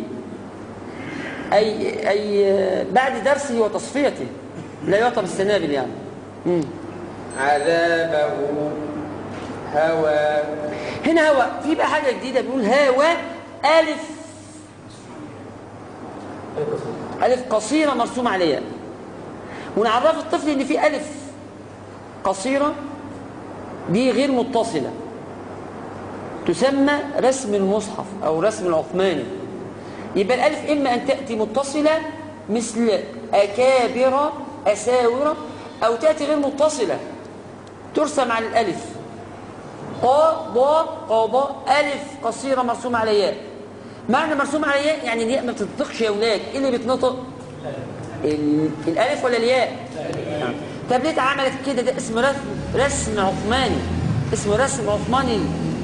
أي, أي بعد درسه وتصفيته لا يعطى بالسنابل يعني مم. عذابه هوى هنا هو في بقى حاجة جديدة بيقول هوا ألف ألف قصيرة مرسوم عليها ونعرف الطفل إن في ألف قصيرة دي غير متصلة تسمى رسم المصحف أو رسم العثماني يبقى الألف إما أن تأتي متصلة مثل أكابر أساور أو تأتي غير متصلة ترسم على الألف قا ضا قاضاء ألف قصيرة مرسومة على ياء معنى مرسومة على ياء يعني الياء ما بتنطقش يا ولاد إيه اللي بيتنطق؟ ال- الألف ولا الياء؟ نعم. طب ليه اتعملت كده ده اسمه رسم رسم عثماني اسمه رسم عثماني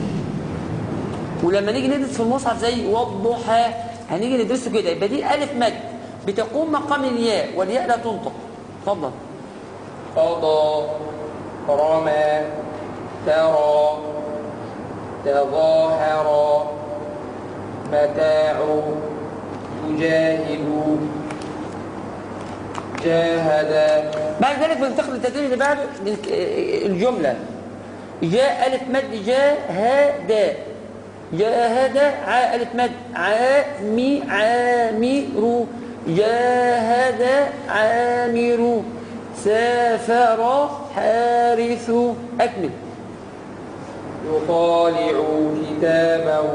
ولما نيجي ندرس في المصحف زي والضحى هنيجي ندرسه كده يبقى دي ألف مد بتقوم مقام الياء والياء لا تنطق اتفضل قضى رمى ترى تظاهر متاع تجاهد جاهد بعد ذلك بننتقل للتدريب اللي بعده بالك- الجملة جاء ألف مد جاهد جاهد ع ألف مد عامي عامر جاهد عامر سافر حارث أكمل يطالع كتابه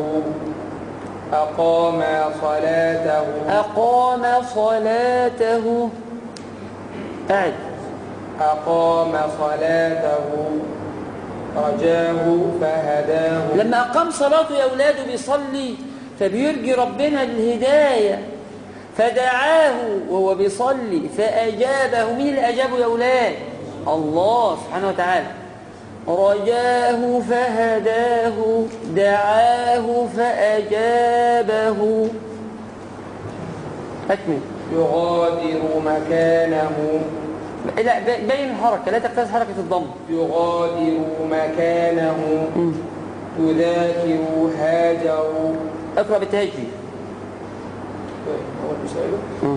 أقام صلاته أقام صلاته أعد أقام صلاته رجاه فهداه لما أقام صلاته يا أولاده بيصلي فبيرجي ربنا الهداية فدعاه وهو بيصلي فأجابه مين اللي أجابه يا أولاد الله سبحانه وتعالى رجاه فهداه دعاه فأجابه أكمل يغادر مكانه لا ب- بين الحركة لا تقتضي حركة الضم يغادر مكانه مم. تذاكر هاجر اقرأ بالتهجي هو المسائل مم.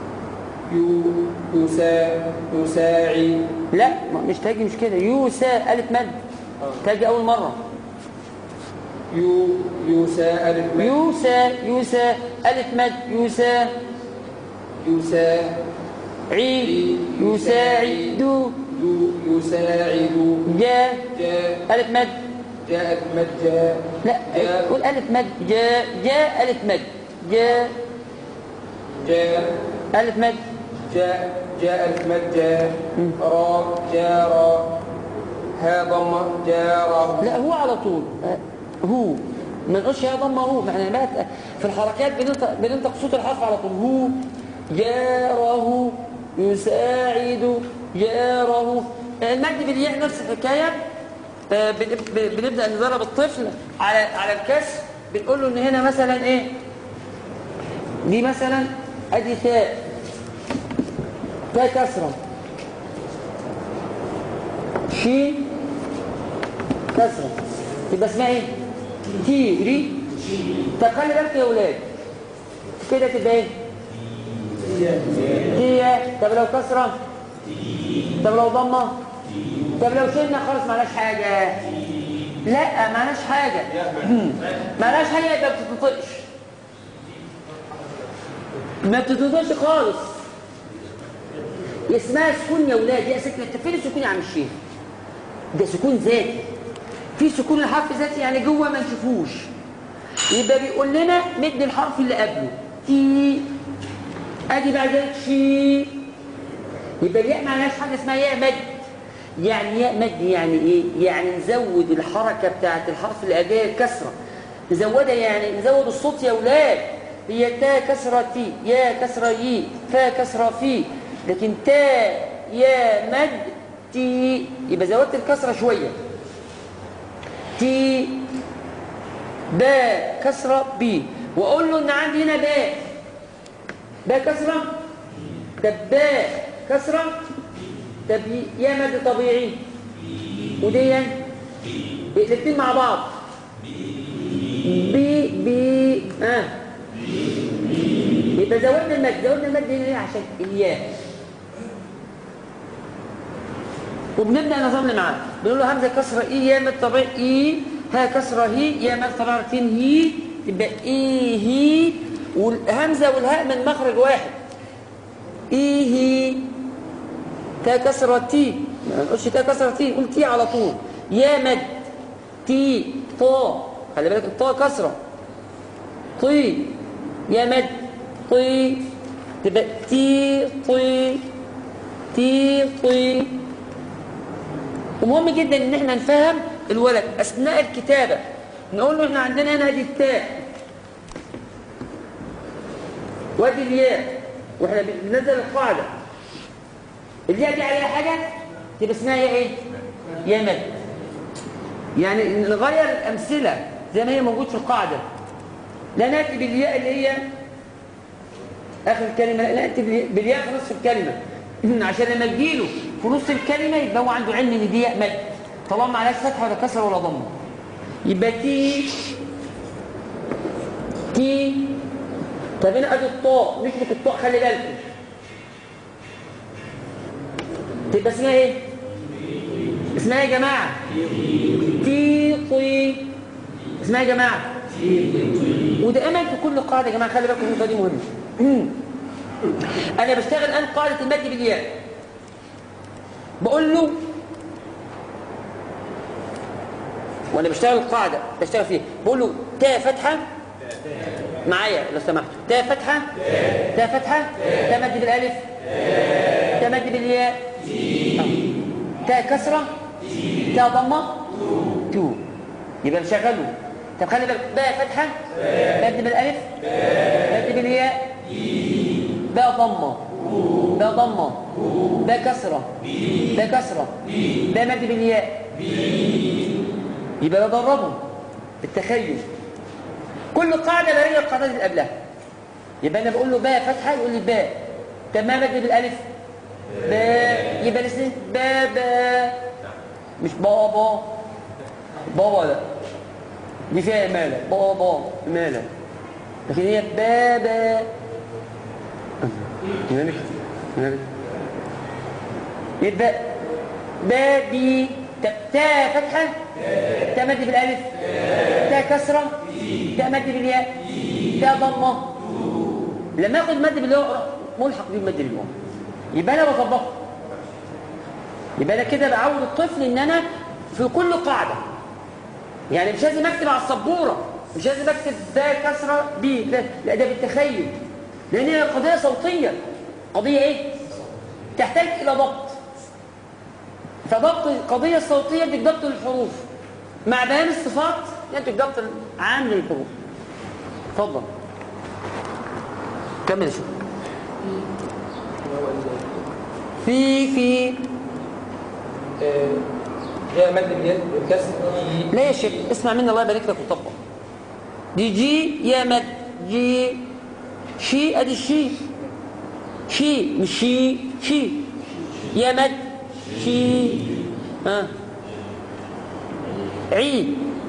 يو- يسا يساعد لا ما- مش تهجي مش كده يوسى ألف مد تهجي أول مرة يو يسا ألف مد يوسى يوسى ألف مد يوسى يسا عي يساعد يو يساعد جاء جاء ألف مد جاء ألف مد جاء لا جاء قول ألف مد جاء جاء ألف مد جاء جاء ألف مد جاء جاء ألف مد جاء را جار ها ضمة جاره لا هو على طول آه، هو ما نقولش يا ضمه هو ما احنا بقى في الحركات بننطق بننطق صوت الحرف على طول هو جاره يساعد جاره المد بالياء نفس الحكايه آه، بن- ب- بنبدا ندرب الطفل على على الكسر بنقول له ان هنا مثلا ايه دي مثلا ادي تاء تاء كسره شين كسرة تبقى اسمها ايه؟ تيري طب خلي بالك يا ولاد كده تبقى ايه؟ تيا طب لو كسرة طب لو ضمة طب لو شلنا خالص معناش حاجة لا معناش حاجة معناش حاجة يبقى ما بتتنطقش ما بتتنطقش خالص اسمها سكون يا ولاد يا سكنة انت فين السكون يا عم الشيخ؟ ده سكون ذاتي في سكون الحرف ذاتي يعني جوه ما نشوفوش يبقى بيقول لنا مد الحرف اللي قبله تي ادي بعد ذلك شي يبقى الياء معناش حاجه اسمها ياء مد يعني ياء مد يعني ايه يعني نزود الحركه بتاعه الحرف اللي قبلها الكسره نزودها يعني نزود الصوت يا اولاد هي تا كسره تي يا كسره يي فا كسره في لكن تا يا مد تي يبقى زودت الكسره شويه تي با كسره بي واقول له ان عندي هنا باء باء كسره طب باء كسره طب يا مد طبيعي ودي الاثنين مع بعض بي بي اه يبقى زودنا المد زودنا المد هنا ليه عشان الياء وبنبدا نظام معاه بنقول له همزه كسره اي يا مد طبيعي اي ها كسره هي يا مد طبيعي هي تبقى اي هي والهمزه والهاء من مخرج واحد اي هي تا كسره تي ما نقولش تا كسره تي قول تي على طول يا مد تي طا خلي بالك الطا كسره طي يا مد طي تبقى تي طي تي طي ومهم جدا ان احنا نفهم الولد اثناء الكتابه نقول له احنا عندنا هنا ادي التاء وادي الياء واحنا بننزل القاعده الياء دي عليها حاجه تبقى اسمها يا ايه يا مد يعني نغير الامثله زي ما هي موجود في القاعده لا ناتي بالياء اللي هي اخر الكلمه لا ناتي بالياء في نصف الكلمه عشان لما تجيله في نص الكلمه يبقى هو عنده علم ان دي ياء مد طالما ما عليهاش فتحه ولا كسره ولا ضمه يبقى تي تي طب هنا ادي الطاء نشبك الطاء خلي بالكم تبقى اسمها ايه اسمها يا جماعه تي طي اسمها يا جماعه ودائما في كل قاعده يا جماعه خلي بالكم النقطه دي مهمه انا بشتغل الان قاعده المد بالياء بقول له وانا بشتغل القاعده بشتغل فيها بقول له تاء فتحه معايا لو سمحتوا تاء فتحه تاء فتحه تاء مد بالالف تاء مد بالياء تاء كسره تاء ضمه تو يبقى نشغله طب خلي بالك باء فتحه مد بالالف مد بالياء باء ضمه باء ضمه باء كسره باء كسره باء مد بالياء يبقى بدربه بالتخيل كل قاعدة براجع القاعدات اللي قبلها يبقى أنا بقول له باء فتحة يقول لي باء طب ما بدي بالألف باء يبقى الاثنين بابا مش بابا بابا لا دي فيها إمالة بابا إمالة لكن هي بابا مالك مالك يبقى بابي طب تاء فتحة تاء مد بالألف تاء كسرة تاء مد بالياء تاء ضمة لما اخد مد بالياء أروح ملحق بيه مد بالواو يبقى انا بطبقه يبقى انا كده بعود الطفل ان انا في كل قاعده يعني مش لازم اكتب على السبوره مش لازم اكتب ده كسره بي لا, لا ده بالتخيل لان هي قضيه صوتيه قضيه ايه تحتاج الى ضبط فضبط القضيه الصوتيه بدك ضبط الحروف مع بيان الصفات ينتج ضبط عام للحروف اتفضل كمل يا شيخ في في آه، جاء مد باليد بالكسر في لا يا شيخ اسمع مني الله يبارك لك وطبق دي جي يا مد جي شي ادي الشي شي مش شي شي يا مد شي ها عي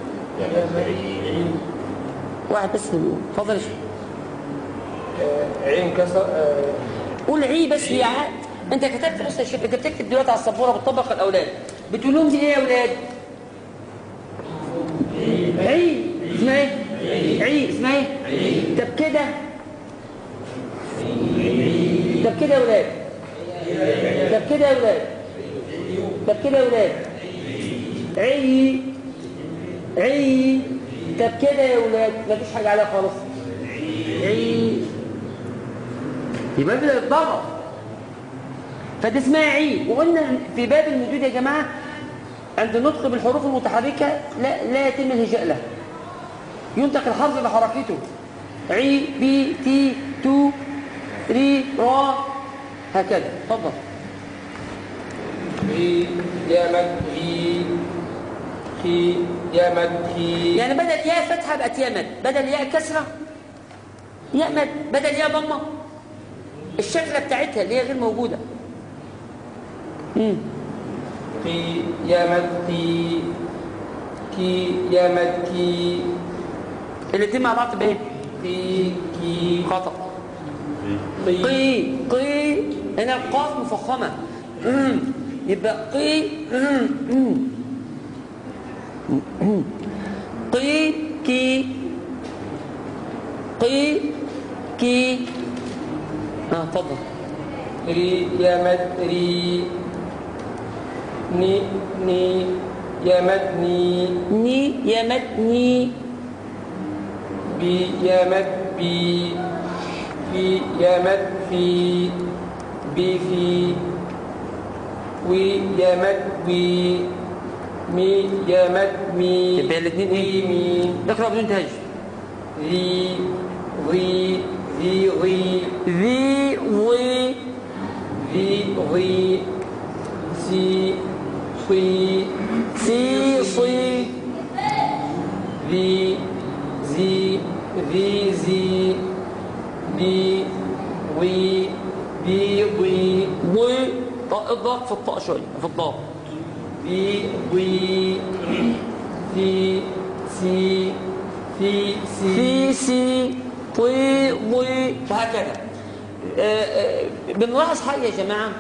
واحد بس اللي بيقول اتفضل يا شيخ آه، عين كسر آه، قول عي بس يا عاد انت كتبت بص يا شيخ انت بتكتب دلوقتي على السبوره بتطبق الاولاد بتقول لهم دي ايه يا اولاد عي اسمها ايه عي اسمها ايه طب كده طب كده يا اولاد طب كده يا اولاد طب كده يا اولاد عي عي طب كده يا اولاد مفيش حاجه عليها خالص عي يبقى بدأ يتضرب فدي اسمها عيد وقلنا في باب المدود يا جماعة عند النطق بالحروف المتحركة لا, لا يتم الهجاء لها ينطق الحرف بحركته عي بي تي تو ري را هكذا اتفضل في يا مد في في يا مد في يعني بدل ياء فتحة بقت ياء مد بدل ياء كسرة ياء مد بدل ياء ضمة الشكلة بتاعتها اللي هي غير موجودة مم. في يا مد في كي يا مد كي الاتنين مع بعض بايه في كي خطأ قي قي قي هنا القاف مفخمة مم. يبقى قي مم. مم. قي كي قي كي اه اتفضل ري يا مد ري ني ني يا مد ني ني يا مد ني بي يا مد بي في يا مد في بي في وي يا مد وي مي يا مد مي يبقى الاتنين ايه؟ وي مي اقرا بدون تهج ري ري ذي ري ذي وي ذي ري سي صي سي صي ذي زي ذي زي بي وي بي وي وي طاء الضغط في الطاء شويه في الضاد بي وي في سي في سي في سي طي ضي وهكذا آه، آه، بنلاحظ حاجه يا جماعه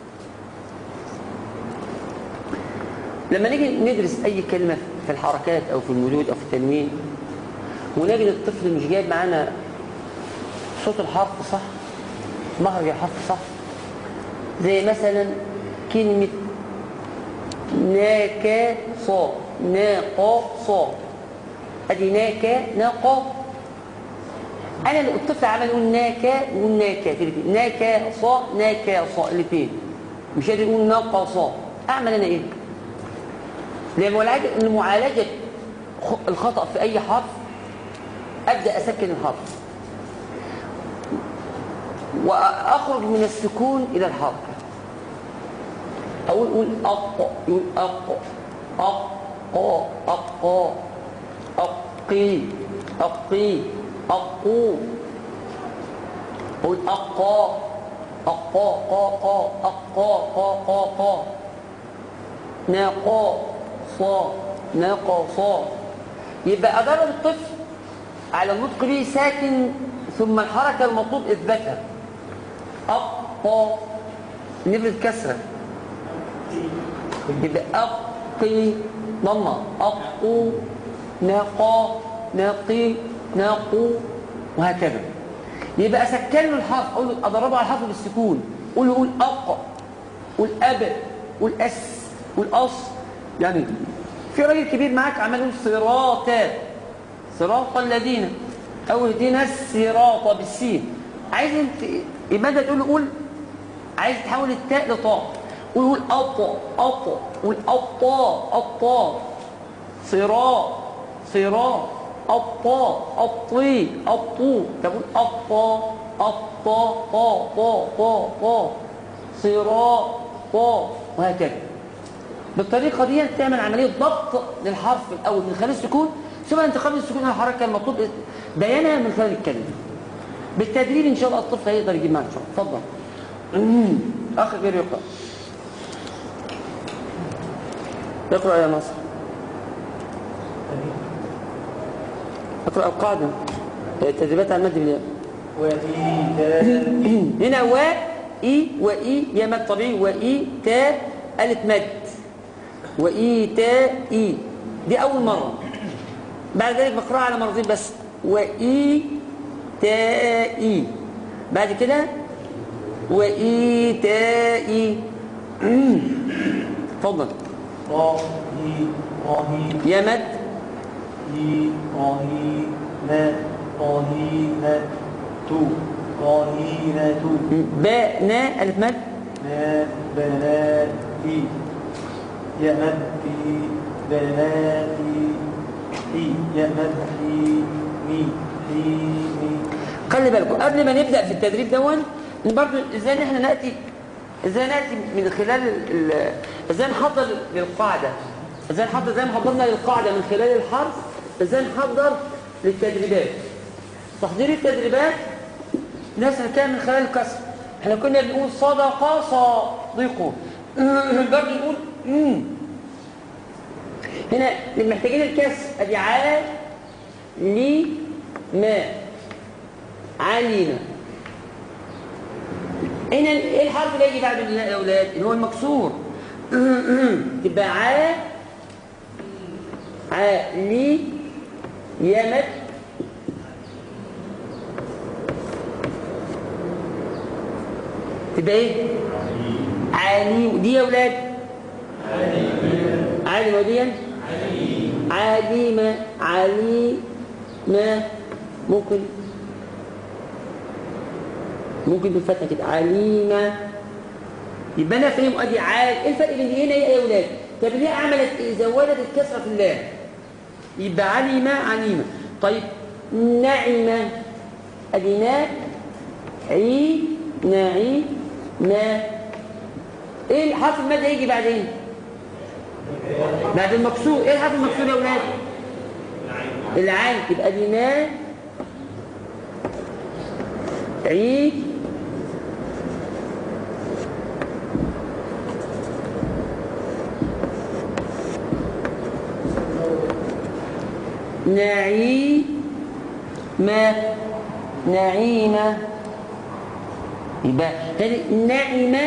لما نيجي ندرس اي كلمه في الحركات او في المدود او في التنوين ونجد الطفل مش جايب معانا صوت الحرف صح مخرج الحرف صح زي مثلا كلمه ناكا صا ناقا صا ادي ناكا ناقا انا اللي الطفل عمل يقول ناكا يقول ناكا في الاثنين ناكا صا ناكا صا الاثنين مش قادر يقول ناقا صا اعمل انا ايه لمعالجه لمعالجه خ- الخطا في اي حرف ابدا اسكن الحرف واخرج من السكون الى الحركه اقول قول اق يقول اق اق اق اق أقي أقي أقو قل أقا أقا قا قا أقا قا قا قا ناقا صا ناقا صا يبقى أدرب الطفل على النطق به ساكن ثم الحركة المطلوب إثباتها أقا نفرد كسرة يبقى أقي ضمة أقو ناقا ناقي ناقو وهكذا يبقى أسكن له الحرف أقول له أضربه على الحرف بالسكون قول له قول أق قول أب قول أس قول أص يعني في راجل كبير معاك عمال يقول صراطا صراط الذين أو اهدنا الصراط بالسين عايز انت ماذا تقول له قول عايز تحول التاء لطاء قول قول أط أط قول أطا أطا صراط صراط أطا أطي أطو تقول أطا أطا طا طا طا طا صراط طا وهكذا بالطريقة دي تعمل عملية ضبط للحرف الأول من خلال السكون ثم انتقال السكون على الحركة المطلوب بيانها من خلال الكلمة بالتدريب إن شاء الله الطفل هيقدر يجيب معك إن شاء الله اتفضل أخ غير يقرأ اقرأ يا ناصر اقرأ القاعدة التدريبات على المد بالياء وإيتاء هنا و إي وإي يا مد طبيعي وإي تا ألف مد وإي تا إي دي أول مرة بعد ذلك بقرأها على مرتين بس وإي تا إي بعد كده وإي تا إي اتفضل طاهي طاهي يا مد إي طاهينة طاهينة تو طاهينة باء نا ألف مد ما بناتي يمدي بناتي حي يمدي مي حيني خلي بالكم قبل ما نبدأ في التدريب دون برضه ازاي احنا نأتي ازاي نأتي من خلال ال- ال- ازاي نحضر للقاعدة ازاي نحضر زي ما حضرنا للقاعدة من خلال الحرف ازاي نحضر للتدريبات تحضير التدريبات ناس كان من خلال الكسر احنا كنا بنقول صدق صادق برضه نقول مم. هنا محتاجين الكسر ادي عا لي ما علينا هنا ايه الحرف اللي يجي بعد الياء يا اولاد اللي هو المكسور تبقى ع علي يمت تبقى ايه علي دي يا اولاد علي وديا عليمة عليمة ممكن ممكن بالفتحة كده عليمة يبقى انا فاهم ادي عال ايه الفرق بين دي هنا ايه يا اولاد طب ليه عملت ايه زودت الكسره في اللام يبقى عليمة عليمة طيب نعمة ادي نا عي نعي نا ايه الحرف المد هيجي بعدين بعد المكسور ايه الحرف المكسور يا اولاد العين تبقى دي نا عي نعيمة نعيمة يبقى تاني نعمة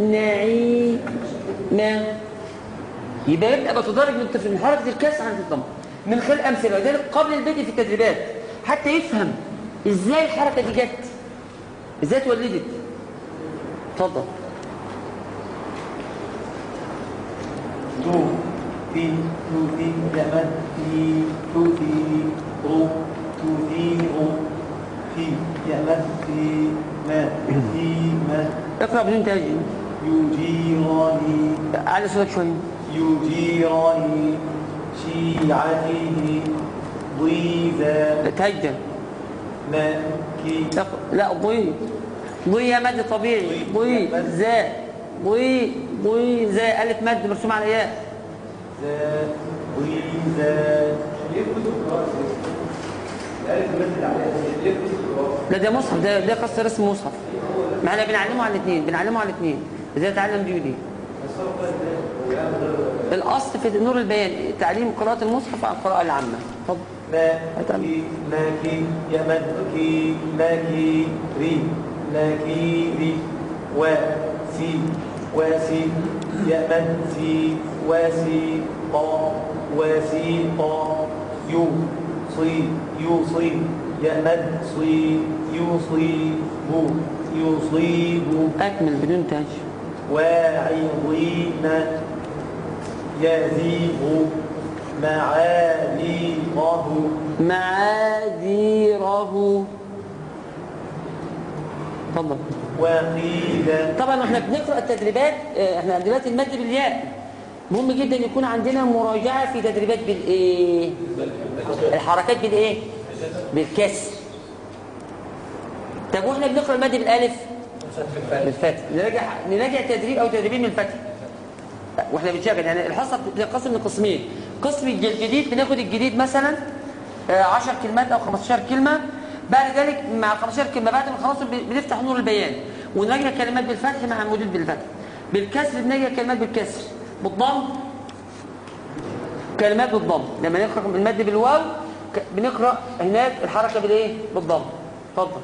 نعيمة يبقى يبدأ بتدرج من الطفل من حركة الكسر عند الضم من خلال أمثلة وذلك قبل البدء في التدريبات حتى يفهم ازاي الحركة دي جت ازاي اتولدت اتفضل تو في توتي يمدي توتي رو توتي رو في يمدي ما في ما اقرأ بدون تهجي يجيرني على صوتك شوية يجيرني شيعته ضيزا تهجى مكي لا لا ضي ضي يا مد طبيعي ضي زاء ضي ضي زاء ألف مد مرسوم على ياء ذا ضيزا لا ده مصحف ده ده قصر اسم مصحف ما احنا بنعلمه على الاثنين بنعلمه على الاثنين ازاي اتعلم دي ودي الاصل في نور البيان تعليم قراءه المصحف عن القراءه العامه اتفضل ماكي ماكي يمن كي ماكي ري ماكي ري وسي واسي يمن سي واسي قا واسي قا يو صي يوصي يمن صي يوصي بو يصيب اكمل بدون تاج واعظين يزيغ معاليقه معاذيره اتفضل وقيل طبعا احنا بنقرا التدريبات اه، احنا دلوقتي المد بالياء مهم جدا يكون عندنا مراجعه في تدريبات بالايه الحركات بالايه بالكسر طب واحنا بنقرا المد بالالف بالفتح نراجع نراجع تدريب او تدريبين من الفتح واحنا بنشغل يعني الحصه بتنقسم لقسمين قسم الجديد بناخد الجديد مثلا اه، 10 كلمات او 15 كلمه بعد ذلك مع 15 كلمه بعد ما خلاص بنفتح نور البيان ونراجع كلمات بالفتح مع المدود بالفتح بالكسر بنراجع كلمات بالكسر بالضم كلمات بالضم لما نقرا المد بالواو ك- بنقرا هناك الحركه بالايه بالضم اتفضل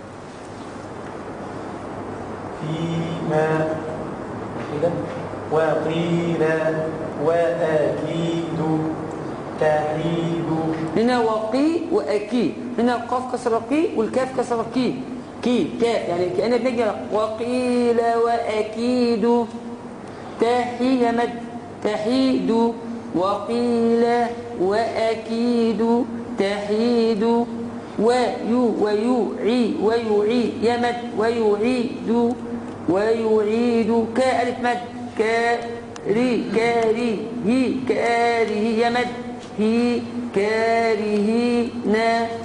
فيما كده وقيل وأكيد تحيد هنا وقي واكي هنا القاف كسر قي والكاف كسر كي كي كاف يعني كأننا بنجي وقيل واكيد تحي مد تحيد وقيل واكيد تحيد ويو ويوعي ويعي يمد ويعيد ويعيد كألف مد كاري كاري هي كاره يمد هي كارهين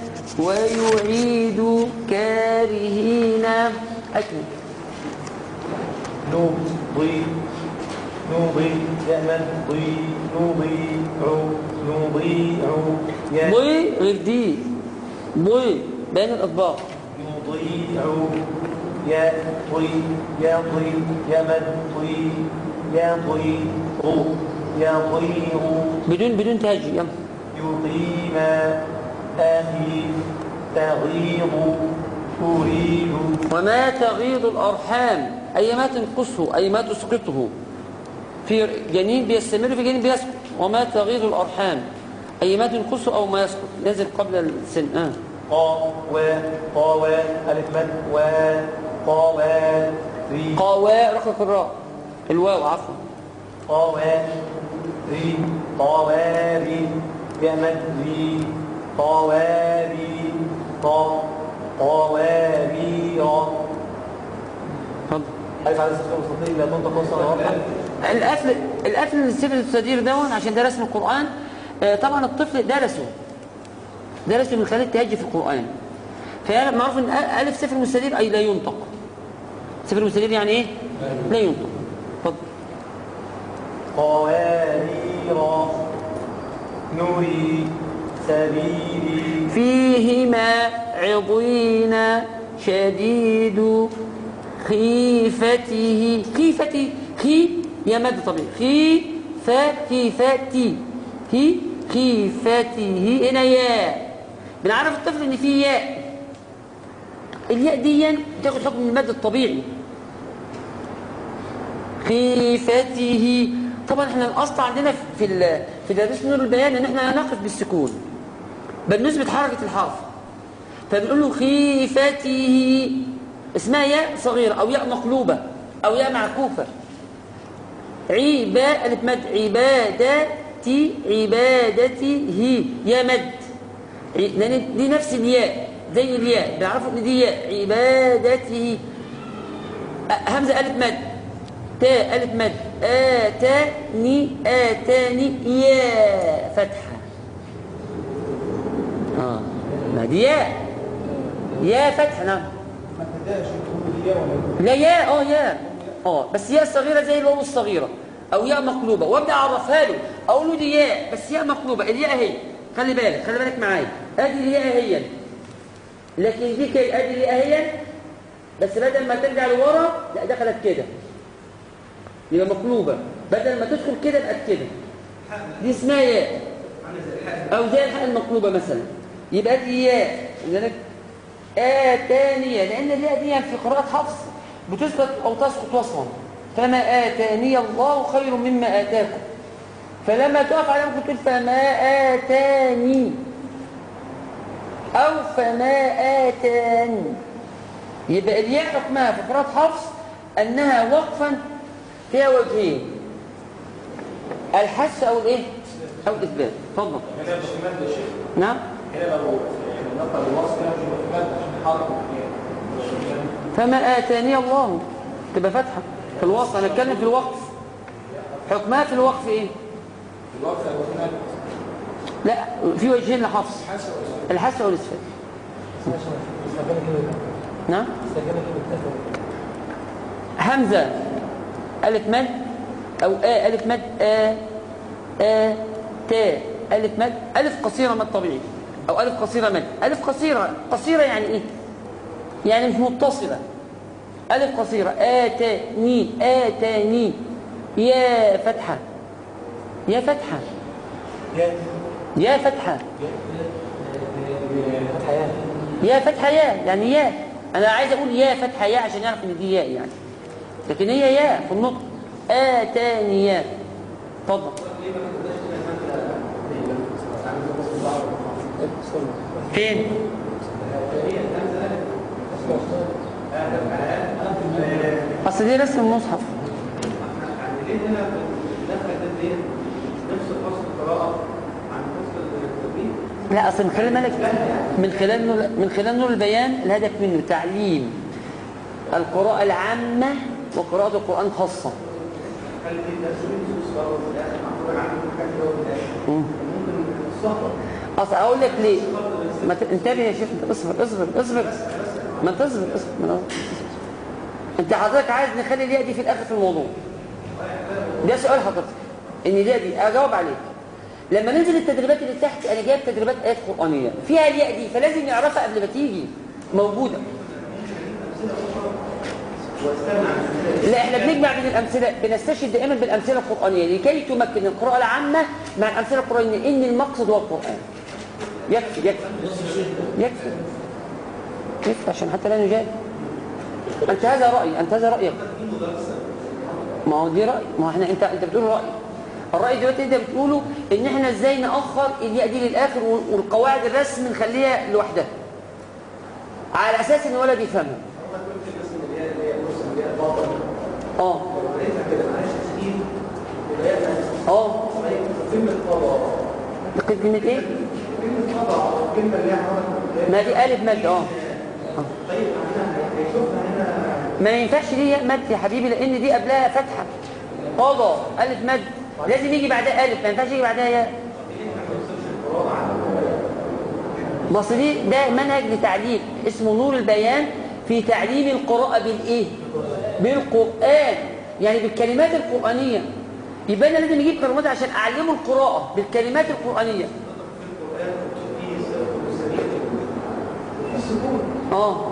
ويعيد كارهين أكمل نضي نضي يمن ضي نضيع نضيع ي- ضي غير دي ضي بين الأطباق يضيع يطي يطي يمن طي يطير يطير بدون بدون تاج يلا يقيم أخي تغيظ أريد وما تغيض الأرحام أي ما تنقصه أي ما تسقطه في جنين بيستمر في جنين بيسقط وما تغيض الأرحام أي ما تنقصه أو ما يسقط نزل قبل السن آه. قا و قا و ألف مد و قا و ري قواء رقق الراء الواو عفوا قا و ري قا و ري يمد ري قا و ري قا قا و ري را اتفضل ألف على السكون المستطيل لا تنطق وصلا واضحة القفل القفل السفر التدير دون عشان درس من القرآن آه، طبعا الطفل درسه درسه من خلال التهجي في القرآن فيعرف معروف ان أ- ألف سفر المستدير أي لا ينطق سفر المستدير يعني إيه؟ لا ينطق اتفضل قوارير نري سبيلي فيهما عضين شديد خيفته خيفتي خي يا مد طبيعي خيفة خيفتي هي خيفته هنا ياء بنعرف الطفل ان في ياء الياء دي تاخد حكم المد الطبيعي خيفته طبعا احنا الاصل عندنا في ال- في تدريس نور البيان ان احنا نقف بالسكون بل نثبت حركه الحرف فبنقول له خيفته اسمها ياء صغيره او ياء مقلوبه او ياء معكوفه عبا الف مد عبادتي عبادته يا مد ع- لان دي نفس الياء زي الياء بنعرفوا ان دي ياء عبادته أ- همزه الف مد تاء الف مد اتاني اتاني يا فتحه اه ما دي ياء يا فتحه نعم لا ياء اه ياء اه بس ياء صغيره زي الواو الصغيره او ياء مقلوبه وابدا اعرفها له اقول له دي ياء بس ياء مقلوبه الياء اهي خلي بالك خلي بالك معايا ادي الياء هي لكن دي كده ادي الياء هي بس بدل ما ترجع لورا لا دخلت كده يبقى مقلوبه بدل ما تدخل كده بقت كده دي اسمها ياء او زي الحاء المقلوبه مثلا يبقى دي ياء لذلك آتانية لأن الياء دي في قراءة حفص بتسقط أو تسقط وصلا فما آتاني الله خير مما آتاكم فلما تقف على ممكن تقول فما آتاني أو فما آتاني يبقى الياء حكمها في قراءة حفص أنها وقفا فيها وجهين الحس أو الإيه؟ أو الإثبات اتفضل هنا مش في مادة يا شيخ نعم هنا لو يعني نقل الوصف هنا مش في مادة عشان حرف مش في مادة. فما آتاني الله تبقى فتحة في الوصف أنا أتكلم في الوقف حكمها في الوقف إيه؟ الوقت هيبقى في مادة لا في وجهين لحفص الحس أو الإثبات استخدمنا كلمة نعم استخدمنا كلمة همزة ألف مد أو آ ألف مد آ آ تاء ألف مد ألف قصيرة مد طبيعي أو ألف قصيرة مد ألف قصيرة قصيرة يعني إيه؟ يعني مش متصلة ألف قصيرة آتاني آتاني يا فتحة يا فتحة يا يا فتحة فتحة يا يا فتحة يا يعني يا أنا عايز أقول يا فتحة يا عشان يعرف إن دي ياء يعني لكن هي يا في النطق آتاني يا اتفضل فين؟ أصل دي رسم المصحف لا أصل من خلال ملك من خلال نور من خلال نور البيان الهدف منه تعليم القراءة العامة وقراءة القرآن خاصة مم. اصل اقول لك ليه ما ت... انتبه يا شيخ انت اصبر اصبر اصبر ما انت اصبر اصبر ما أنا- انت حضرتك عايز نخلي الياء دي في الاخر في الموضوع ده سؤال حضرتك ان الياء دي اجاوب عليك لما ننزل التدريبات اللي تحت انا جايب تدريبات ايات قرانيه فيها الياء دي فلازم نعرفها قبل ما تيجي موجوده لا احنا بنجمع بين الامثله بنستشهد دائما بالامثله القرانيه لكي تمكن القراءه العامه مع الامثله القرانيه ان المقصد هو القران يكفي يكفي يكفي يكفي عشان حتى لا نجادل انت هذا رايي انت هذا رايك ما هو دي راي ما هو احنا انت انت بتقول راي الراي دلوقتي انت بتقوله ان احنا ازاي ناخر الياء دي للاخر والقواعد الرسم نخليها لوحدها على اساس ان الولد يفهمها اه اه دقيق كلمة ايه؟ ما دي ألف مد اه آه. ما ينفعش دي ياء مد يا حبيبي لأن دي قبلها فتحة قضى ألف مد لازم يجي بعدها ألف ما ينفعش يجي بعدها ياء بس دي ده منهج لتعليم اسمه نور البيان في تعليم القراءة بالإيه؟ بالقرآن يعني بالكلمات القرآنية يبقى أنا لازم أجيب كلمات عشان أعلمه القراءة بالكلمات القرآنية اه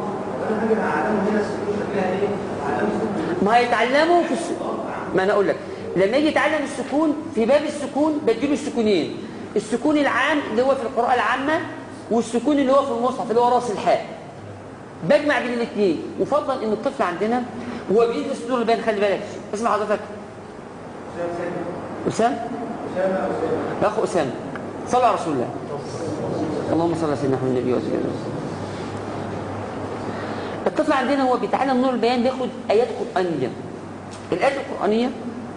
ما هيتعلموا في الس... ما انا اقول لك لما يجي يتعلم السكون في باب السكون بديله السكونين السكون العام اللي هو في القراءة العامة والسكون اللي هو في المصحف اللي هو راس الحاء بجمع بين الاثنين وفضلا ان الطفل عندنا هو بيدرس نور البيان خلي بالك اسمع حضرتك اسامه اخو اسامه صلى على رسول الله اللهم صل على سيدنا محمد النبي وسلم الطفل عندنا هو بيتعلم نور البيان بياخد ايات قرانيه الايات القرانيه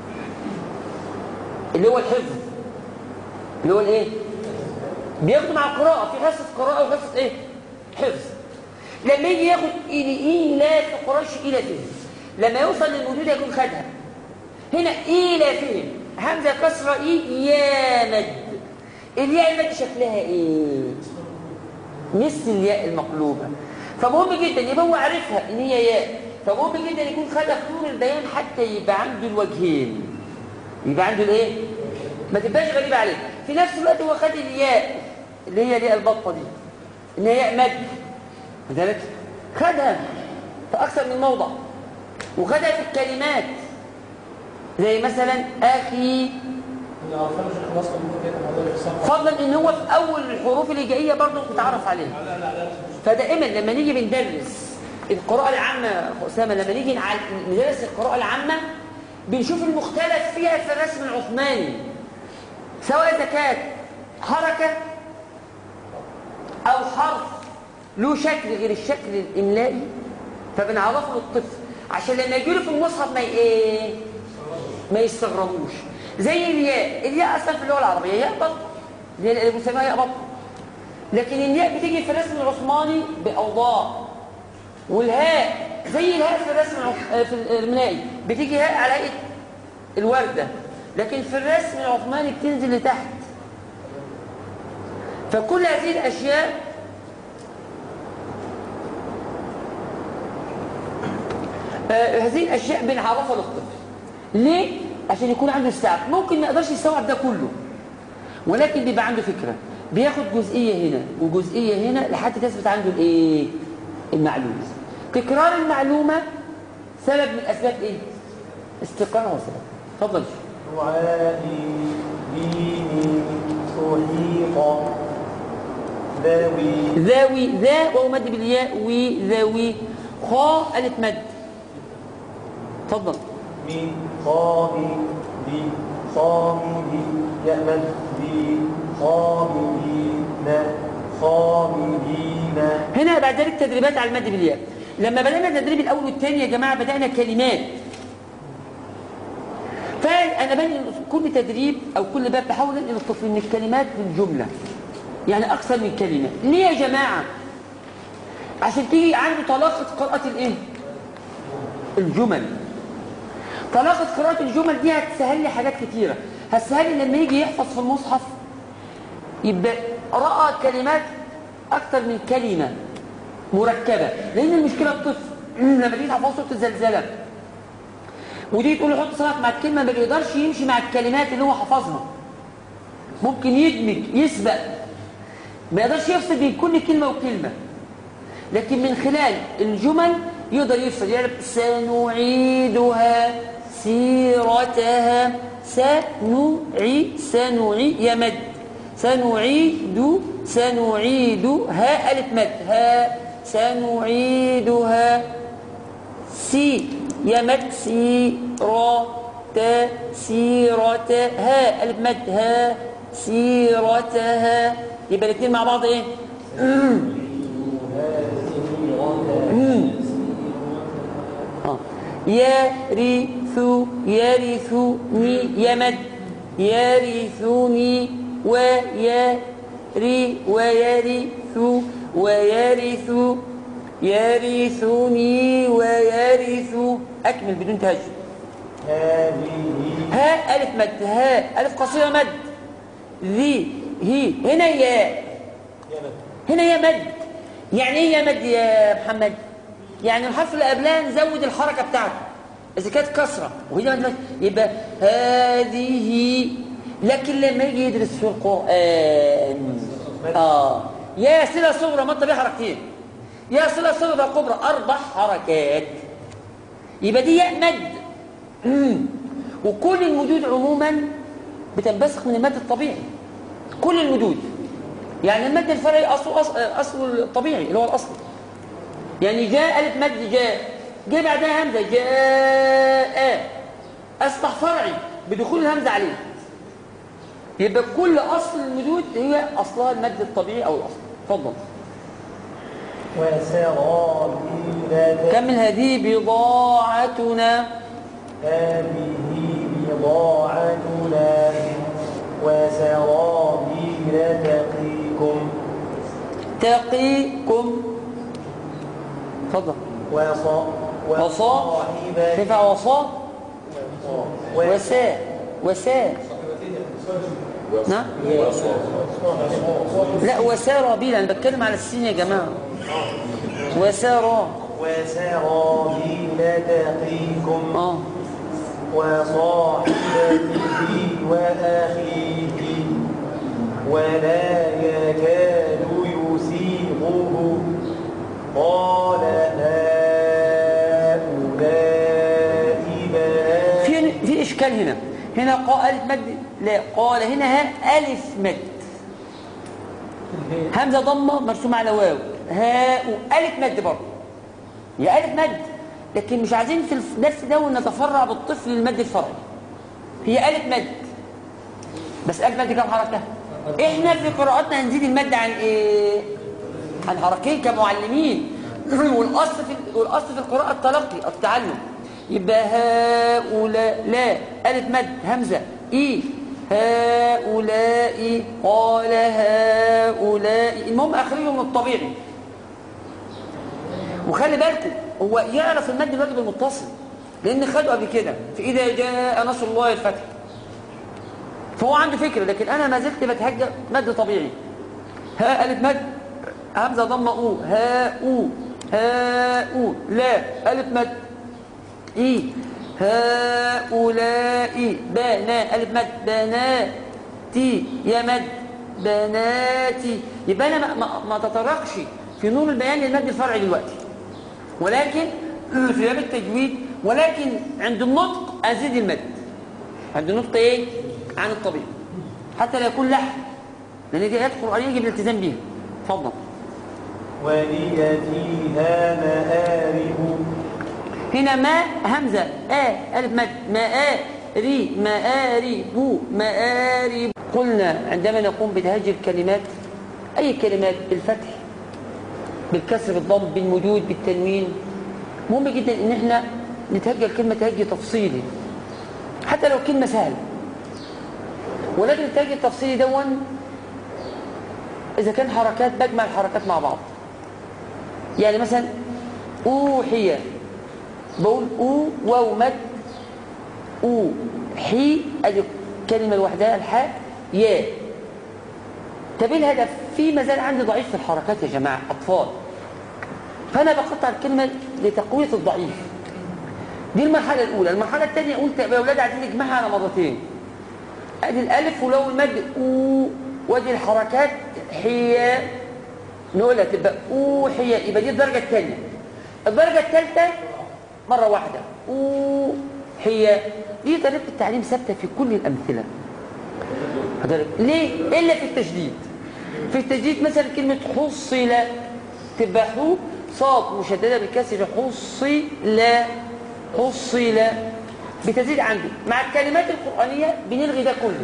اللي هو الحفظ اللي هو الايه بياخده مع القراءه في حصه قراءه وحصه ايه حفظ لما يجي ياخد الى ايلاف قريش الى فهم لما يوصل للوجود يكون خدها هنا الى فهم همزه كسره ايه يا مد الياء المد شكلها ايه مثل الياء المقلوبه فمهم جدا يبقى هو عارفها ان هي ياء فمهم جدا يكون خدها في نور البيان حتى يبقى عنده الوجهين يبقى عنده الايه ما تبقاش غريبه عليه في نفس الوقت هو خد الياء اللي هي ليه البطة دي ان هي ياء مد لذلك خدها في اكثر من موضع وخدها في الكلمات زي مثلا اخي اللي عرفنا مش خلاص ممكن كده الموضوع يحصل فضلا ان هو في اول الحروف الهجائيه برضه تتعرف عليها فدائما لما نيجي بندرس القراءه العامه يا أخو اسامه لما نيجي نع- ندرس القراءه العامه بنشوف المختلف فيها في الرسم العثماني سواء اذا كانت حركه او حرف له شكل غير الشكل الاملائي فبنعرفه للطفل عشان لما يجي له في المصحف ما ي- ايه ما يستغربوش زي الياء الياء اصلا في اللغه العربيه ياء بطن اللي هي اللي بنسميها ياء بطن لكن الياء بتيجي في الرسم العثماني باوضاع والهاء زي الهاء في الرسم العث- آه، في الاملائي بتيجي هاء على هيئه الورده لكن في الرسم العثماني بتنزل لتحت فكل هذه الاشياء آه، هذه الاشياء بنعرفها للطفل ليه عشان يكون عنده استيعاب ممكن ما يقدرش يستوعب ده كله ولكن بيبقى عنده فكره بياخد جزئيه هنا وجزئيه هنا لحد تثبت عنده الايه المعلومه تكرار المعلومه سبب من اسباب ايه استقرارها سبب اتفضل دعائي ديني أحيط ذوي ذاوي ذا وهو مد بالياء وي ذاوي خاء الف مد اتفضل من خامي بي خامدي يأمن بي خامدين خامدين هنا بعد ذلك تدريبات على المد بالياء لما بدأنا التدريب الأول والثاني يا جماعة بدأنا كلمات فأنا بنقل كل تدريب أو كل باب بحاول أنقل الطفل من الكلمات للجملة يعني أكثر من كلمة ليه يا جماعة عشان تيجي عنده طلاقة قراءة الإيه الجمل طلاقة قراءة الجمل دي هتسهل لي حاجات كتيرة هتسهل لي لما يجي يحفظ في المصحف يبقى رأى كلمات أكثر من كلمة مركبة لأن المشكلة الطفل لما تيجي تحفظ صوت الزلزلة ودي تقول له حط صلاتك مع الكلمة ما بيقدرش يمشي مع الكلمات اللي هو حفظها ممكن يدمج يسبق ما يقدرش يفصل بين كل كلمة وكلمة لكن من خلال الجمل يقدر يفصل يعني سنعيدها سيرتها سنعي سنعي يا مد سنعيد سنعيدها ألف مد ها سنعيدها سي يا مد سيرة سيرتها ألف مد ها سيرتها يبقى الاثنين مع بعض ايه؟ آه. يرث يرثني يمد يرثني ويري ويرث ويرث يرثني ويرث أكمل بدون تهجد هذه ها ألف مد ها ألف قصيرة مد ذي هي هنا يا هنا يا مد يعني ايه يا مد يا محمد يعني الحرف اللي قبلها نزود الحركة بتاعته إذا كانت كسرة وهي مد يبقى هذه لكن لما يجي يدرس في القرآن آه يا صلة صغرى مد بها حركتين يا صلة صغرى كبرى أربع حركات يبقى دي ياء مد مم. وكل المدود عموما بتنبثق من المد الطبيعي كل المدود يعني المد الفرعي اصله أصل, اصله الطبيعي اللي هو الاصل يعني جاء الف مد جاء جاء بعدها همزه جاء اصبح فرعي بدخول الهمزه عليه يبقى كل اصل المدود هي اصلها المد الطبيعي او الاصل اتفضل وسرابيل كمل هذه بضاعتنا هذه بضاعتنا وسرابيل تقيكم تقيكم اتفضل وص وصا وصاحبة تنفع وصا وساء وساء نعم لا وسارى بيلا انا بتكلم على السين يا جماعه وسارى وسرابيل تقيكم اه وصاحبته وأخيه ولا يكاد هنا هنا قا ألف مد لا قال هنا ها ألف مد همزة ضمة مرسومة على واو هاء ألف مد برضه هي ألف مد لكن مش عايزين في الف- نفس ده نتفرع بالطفل للمد الفرعي هي ألف مد بس ألف مد كام حركة؟ إحنا في قراءاتنا هنزيد المد عن إيه؟ عن حركين كمعلمين والأصل في والأصل في القراءة التلقي التعلم يبقى هؤلاء لا ألف مد همزة إي هؤلاء قال هؤلاء المهم أخرجه من الطبيعي وخلي بالكم هو يعرف المد الواجب المتصل لأن خده قبل كده في إذا جاء نصر الله الفتح فهو عنده فكرة لكن أنا ما زلت بتهجى مد طبيعي ها ألف مد همزة ضمة أو ها أو ها أو لا ألف مد إي هؤلاء بنا ألف مد بناتي يا مد بناتي يبقى أنا ما, ما, ما تطرقش في نور البيان للمد الفرعي دلوقتي ولكن في باب التجويد ولكن عند النطق أزيد المد عند النطق إيه؟ عن الطبيعي حتى لا يكون لحن لأن دي آيات قرآنية يجب الالتزام بيها اتفضل وليتيها مآرب هنا ما همزة آ ألف مد ما آ ري ما آري بو ما آري قلنا عندما نقوم بتهجي الكلمات أي كلمات بالفتح بالكسر بالضم بالمدود بالتنوين مهم جدا ان احنا نتهجى الكلمة تهجي تفصيلي حتى لو كلمة سهلة ولكن التهجي التفصيلي دون إذا كان حركات بجمع الحركات مع بعض يعني مثلا أوحي بقول أو واو مد أو حي أدي كلمة لوحدها الحاء يا طب ايه الهدف في مازال عندي ضعيف في الحركات يا جماعة أطفال فأنا بقطع الكلمة لتقوية الضعيف دي المرحلة الأولى المرحلة الثانية قلت يا أولاد عايزين نجمعها على مرتين أدي الألف ولو المد أو وادي الحركات حيا نقولها تبقى أوحي يبقى دي الدرجة الثانية الدرجة الثالثة مرة واحدة أوحي دي طريقة التعليم ثابتة في كل الأمثلة حضرتك ليه؟ إلا في التشديد في التشديد مثلا كلمة حصل تبقى حو صاد مشددة بالكسر حصل حصل بتزيد عندي مع الكلمات القرآنية بنلغي ده كله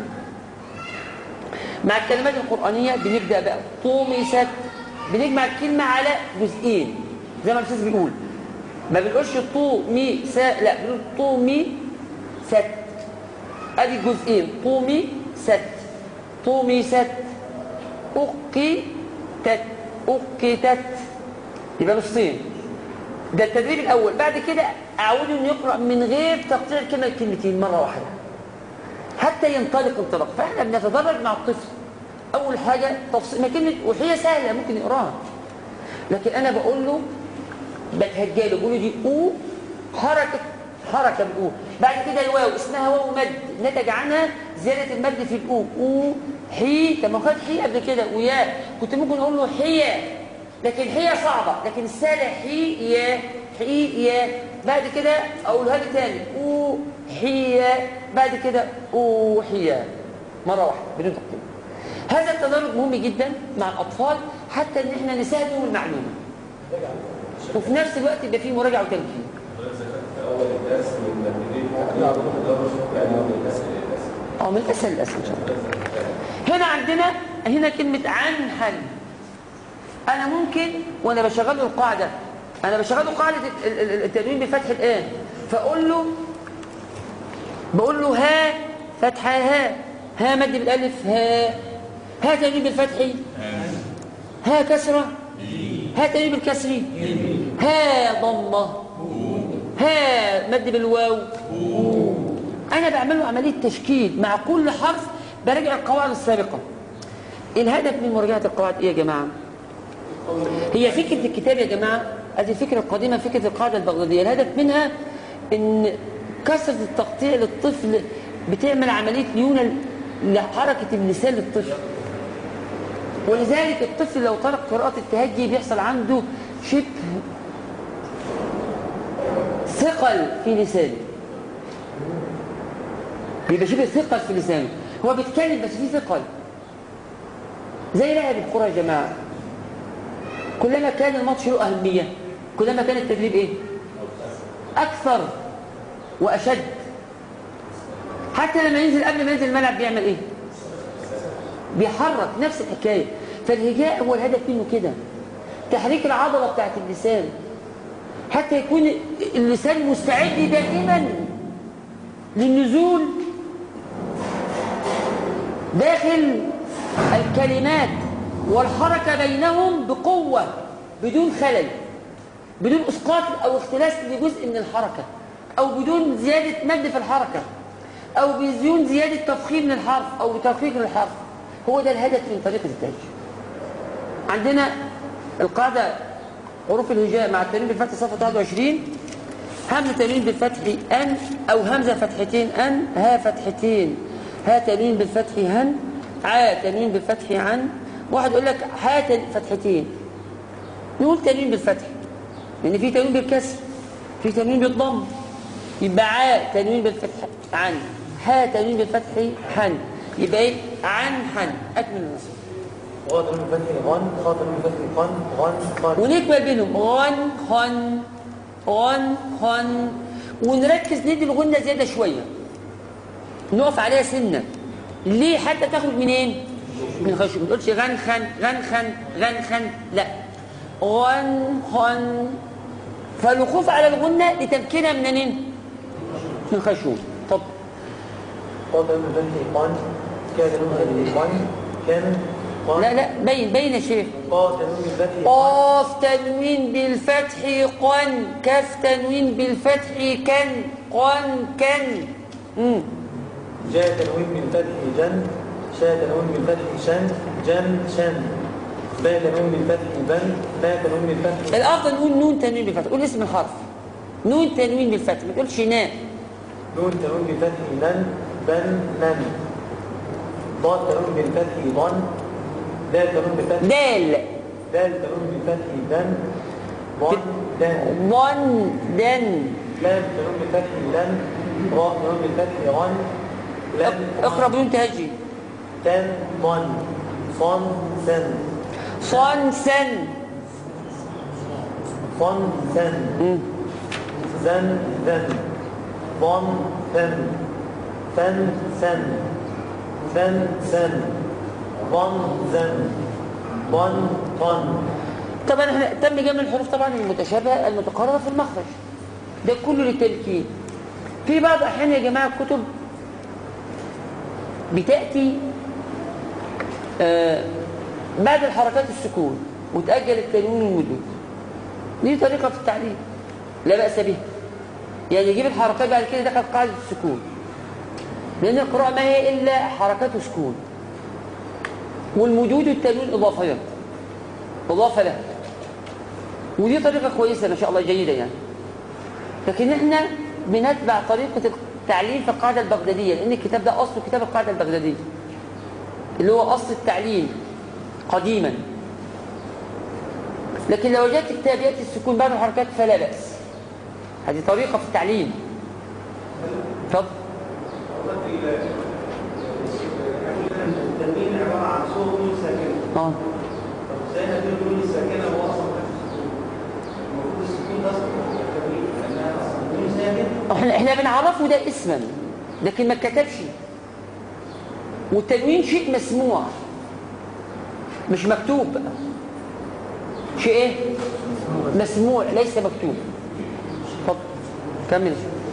مع الكلمات القرآنية بنبدأ بقى طومست بنجمع الكلمة على جزئين زي ما الأستاذ بيقول ما بنقولش طومي سا لا بنقول طومي ست ادي جزئين طومي ست طومي ست أقي تت أقي تت يبقى نصين ده التدريب الأول بعد كده أعوده إنه يقرأ من غير تقطيع الكلمة الكلمتين مرة واحدة حتى ينطلق انطلاق فاحنا بنتدرج مع الطفل اول حاجه تفصيل ما كلمه وهي سهله ممكن يقراها لكن انا بقول له بتهجى له بقول له دي او حركه حركه بالاو بعد كده الواو اسمها واو مد نتج عنها زياده المد في الاو او حي طب ما كانت حي قبل كده ويا كنت ممكن اقول له حيا لكن حيا صعبه لكن السهله حي يا حي يا بعد كده اقولها لي تاني او حيا بعد كده اوحيا مره واحده بدون تقطيع هذا التدرج مهم جدا مع الاطفال حتى ان احنا نساعدهم المعلومه وفي نفس الوقت يبقى فيه مراجعه وتنفيذ اه من الاسهل للاسهل ان شاء الله هنا عندنا هنا كلمه عن حل انا ممكن وانا بشغل له القاعده انا بشغل له قاعده ال- ال- التنوين بفتح الان فاقول له بقول له ها فتحه ها ها مد بالالف ها ها تنوين بالفتح ها كسره ها تنوين بالكسر ها ضمه ها مد بالواو انا بعمل له عمليه تشكيل مع كل حرف براجع القواعد السابقه الهدف من مراجعه القواعد ايه يا جماعه هي فكره الكتاب يا جماعه هذه الفكره القديمه فكره القاعده البغداديه الهدف منها ان كثره التقطيع للطفل بتعمل عمليه ليونه لحركه اللسان للطفل ولذلك الطفل لو طرق قراءه التهجي بيحصل عنده شبه ثقل في لسانه بيبقى شبه ثقل في لسانه هو بيتكلم بس فيه ثقل زي لاعب الكرة يا جماعة كلما كان الماتش له أهمية كلما كان التدريب إيه؟ أكثر وأشد حتى لما ينزل قبل ما ينزل الملعب بيعمل إيه؟ بيحرك نفس الحكاية فالهجاء هو الهدف منه كده تحريك العضلة بتاعت اللسان حتى يكون اللسان مستعد دائما للنزول داخل الكلمات والحركة بينهم بقوة بدون خلل بدون اسقاط او اختلاس لجزء من الحركه او بدون زياده مد في الحركه او بدون زياده تفخيم للحرف او ترقيق للحرف هو ده الهدف من طريقه التهجئه عندنا القاعده حروف الهجاء مع التنوين بالفتح صفحه 21 همزه تنوين بالفتح ان او همزه فتحتين ان ها فتحتين ها تنوين بالفتح هن ع تنوين بالفتح عن واحد يقول لك ها تن- فتحتين نقول تنوين بالفتح لان في تنوين بالكسر في تنوين بالضم يبقى عاء تنوين بالفتح عن ها تنوين بالفتح حن يبقى ايه عن حن اكمل النصر غاضر بالفتح غن خاطر بالفتح قن غن خن ونكمل بينهم غن خن غن خن ونركز ندي الغنة زيادة شوية نقف عليها سنة ليه حتى تخرج منين؟ من الخشب ما تقولش غن خن غن خن غن خن لا غن خن فالوقوف على الغنة لتمكينها من منين؟ من الخشوم طب غاضر بالفتح قن كان بالفتح قن كان قن لا لا بين بين يا شيخ قا تنوين بالفتح قن قاف تنوين بالفتح قن كاف تنوين بالفتح كن قن كن مم. جاء تنوين بالفتح جن شاء تنوين بالفتح شن جن شن باء تنوين بالفتح بن باء تنوين بالفتح الافضل نقول نون تنوين بالفتح قول اسم الحرف نون تنوين بالفتح ما تقولش ناء نون تنوين بالفتح نن بن نن ضاد تنوين بالفتح ضن دال تنوين بالفتح دال دال تنوين بالفتح دن ضن دن ضن دن لام تنوين بالفتح لن راء تنوين بالفتح غن لن اقرا بدون تهجي تن ضن صن سن صن سن صن سن مم. زن ذن ضن ثن ثن سن ثن سن ضن زن ضن طن طبعا احنا تم جمع الحروف طبعا المتشابهه المتقاربه في المخرج ده كله للتمكين في بعض احيان يا جماعه الكتب بتاتي آه بعد الحركات السكون وتاجل التنوين والمدود دي طريقه في التعليم لا باس بها يعني يجيب الحركات بعد كده دخل قاعده السكون لان القراءه ما هي الا حركات وسكون والمدود والتنوين اضافيات اضافه له ودي طريقه كويسه ما شاء الله جيده يعني لكن احنا بنتبع طريقه التعليم في القاعده البغداديه لان الكتاب ده اصله كتاب القاعده البغداديه اللي هو اصل التعليم قديما لكن لو وجدت كتاب ياتي السكون بعد الحركات فلا باس هذه طريقه في التعليم اتفضل التنوين عباره عن صوت نون ساكنه اه طب ازاي هتقول النون الساكنه هو اصلا تحت السكون المفروض السكون ده اصلا تحت التنوين لانها اصلا نون ساكن احنا احنا بنعرفه ده اسما لكن ما اتكتبش والتنوين شيء مسموع مش مكتوب بقى شيء ايه مسموع ليس مكتوب اتفضل كمل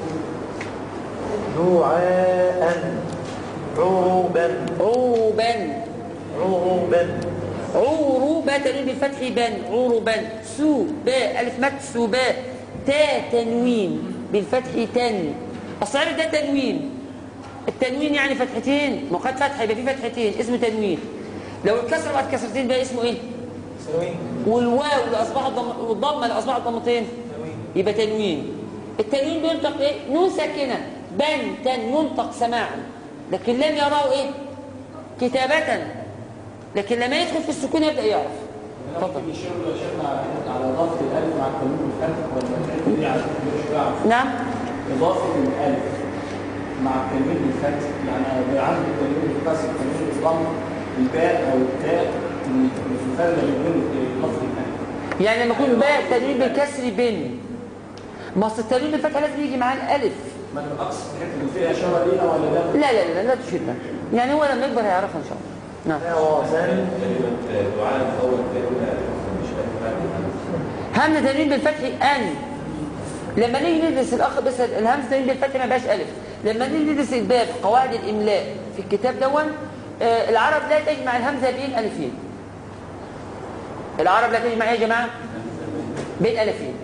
جوعاء عروبا عروبا عروبا عروبا تنوين بالفتح بن عروبا سو باء الف مد سو باء تا تنوين بالفتح تن الصعب ده تنوين التنوين يعني فتحتين ما قد فتحه يبقى فيه فتحتين اسمه تنوين لو الكسر بعد كسرتين بقى اسمه ايه تنوين والواو اللي اصبحت ضم والضمه اللي اصبحت ضمتين يبقى تنوين التنوين بينطق ايه نون ساكنه بن تن ينطق سماعا لكن لم يراه ايه كتابه لكن لما يدخل في السكون يبدا يعرف اتفضل يشيروا يا شيخنا على اضافه الالف مع التنوين بالفتح ولا دي على مش بعرف نعم اضافه الالف مع التنوين بالفتح يعني عندي التنوين بالكسر التنوين بالضم الباء او التاء الفرق بين اللفظ الثاني يعني لما يكون باء تنوين بالكسر بن ما اصل التنوين بالفتح لازم يجي معاه الالف ما انا اقصد الحته اللي فيها اشاره لينا ولا لا؟ لا لا لا لا تشيلها يعني هو لما يكبر هيعرفها ان شاء الله نعم حراسا همزه تنوين بالفتح ان لما نيجي ندرس الاخ بس الهمزه تنوين بالفتح ما بقاش الف لما نيجي ندرس الباب قواعد الاملاء في الكتاب دون آه، العرب لا تجمع الهمزه بين الفين العرب لا تجمع ايه يا جماعه بين الفين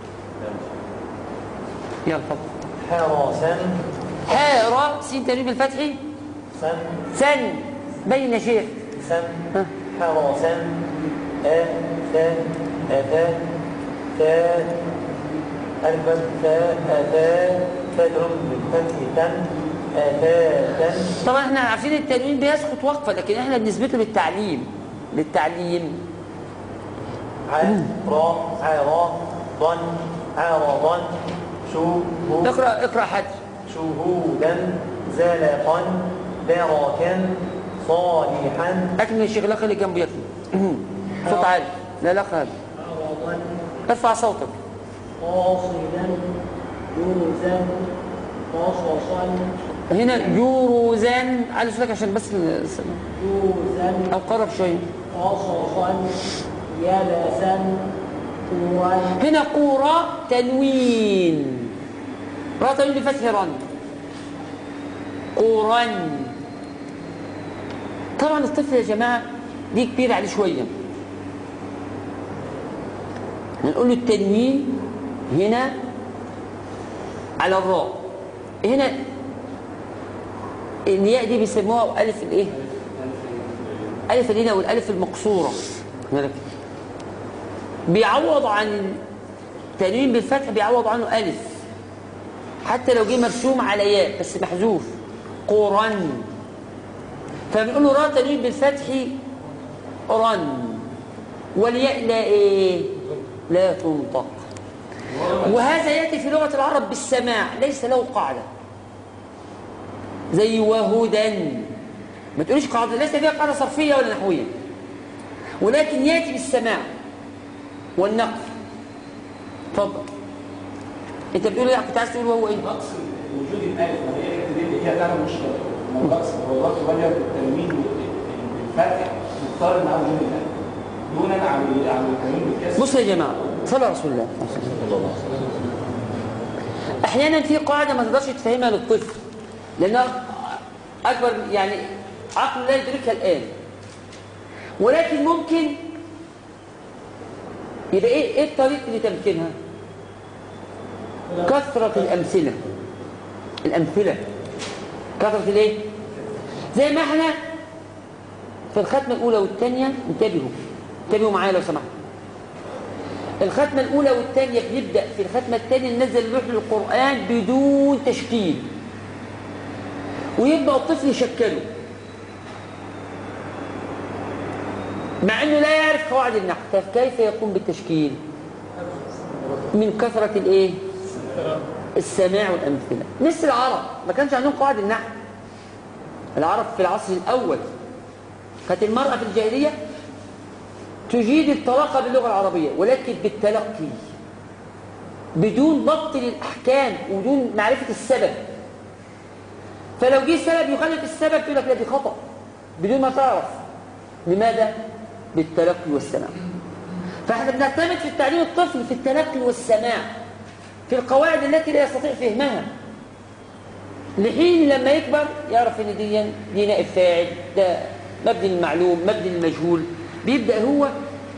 يلا اتفضل حراسا حاء راء سين تنوين بالفتح سن سن بين يا شيخ سن ها. حراسا أ ثا أثا تا ألف ثا أثا فتر بالفتح تن أثا تن طبعا احنا عارفين التنوين بيسقط وقفه لكن احنا بنثبته للتعليم للتعليم ع را عرا ضن عرضا شو اقرا اقرا حد شهودا زلقا دركا صالحا اكمل يا شيخ الاخ اللي جنبه يكمل صوت عالي لا لا خالد عرضا ارفع صوتك قاصدا جوزا قصصا هنا جوروزان على صوتك عشان بس ال- جوزا او قرب شويه قصصا يبسا طورا هنا قورا تنوين را تنوين بفتح رن قوران طبعا الطفل يا جماعه دي كبيره عليه شويه نقول له التنوين هنا على الراء هنا الياء دي بيسموها الف الايه الف الهنا والالف المقصوره بالك بيعوض عن التنوين بالفتح بيعوض عنه ألف حتى لو جه مرسوم على ياء بس محذوف قرن فبنقول له را تنوين بالفتح رن والياء لا ايه لا تنطق وهذا ياتي في لغه العرب بالسماع ليس له قاعده زي وهدى ما تقوليش قاعده ليس فيها قاعده صرفيه ولا نحويه ولكن ياتي بالسماع والنقل اتفضل انت بتقول ايه كنت عايز تقول وهو ايه نقص وجود الالف وهي الحته دي اللي هي فعلا مشكله ما هو نقص هو الوقت وجه التنوين بالفتح مقارن مع وجود الالف دونا عن عن التنوين بالكسر بصوا يا جماعه صلوا على رسول الله احيانا في قاعده ما تقدرش تفهمها للطفل لانها اكبر يعني عقله لا يدركها الان ولكن ممكن يبقى ايه ايه الطريق اللي تمكنها كثره الامثله الامثله كثره الايه زي ما احنا في الختمه الاولى والثانيه انتبهوا انتبهوا معايا لو سمحتوا الختمة الأولى والثانية بنبدأ في الختمة الثانية ننزل لوح القرآن بدون تشكيل ويبدأ الطفل يشكله مع أنه لا يعرف قواعد النحو طيب كيف يقوم بالتشكيل من كثرة الإيه السماع والأمثلة مثل العرب ما كانش عندهم قواعد النحو العرب في العصر الأول كانت المرأة في الجاهلية تجيد الطلاق باللغة العربية ولكن بالتلقي بدون ضبط للأحكام وبدون معرفة السبب فلو جه سبب يخالف السبب تقول لك لا دي خطأ بدون ما تعرف لماذا؟ بالتلقي والسماع فاحنا بنعتمد في التعليم الطفل في التلقي والسماع في القواعد التي لا يستطيع فهمها لحين لما يكبر يعرف ان دي دي نائب فاعل ده مبني للمعلوم مبني للمجهول بيبدأ هو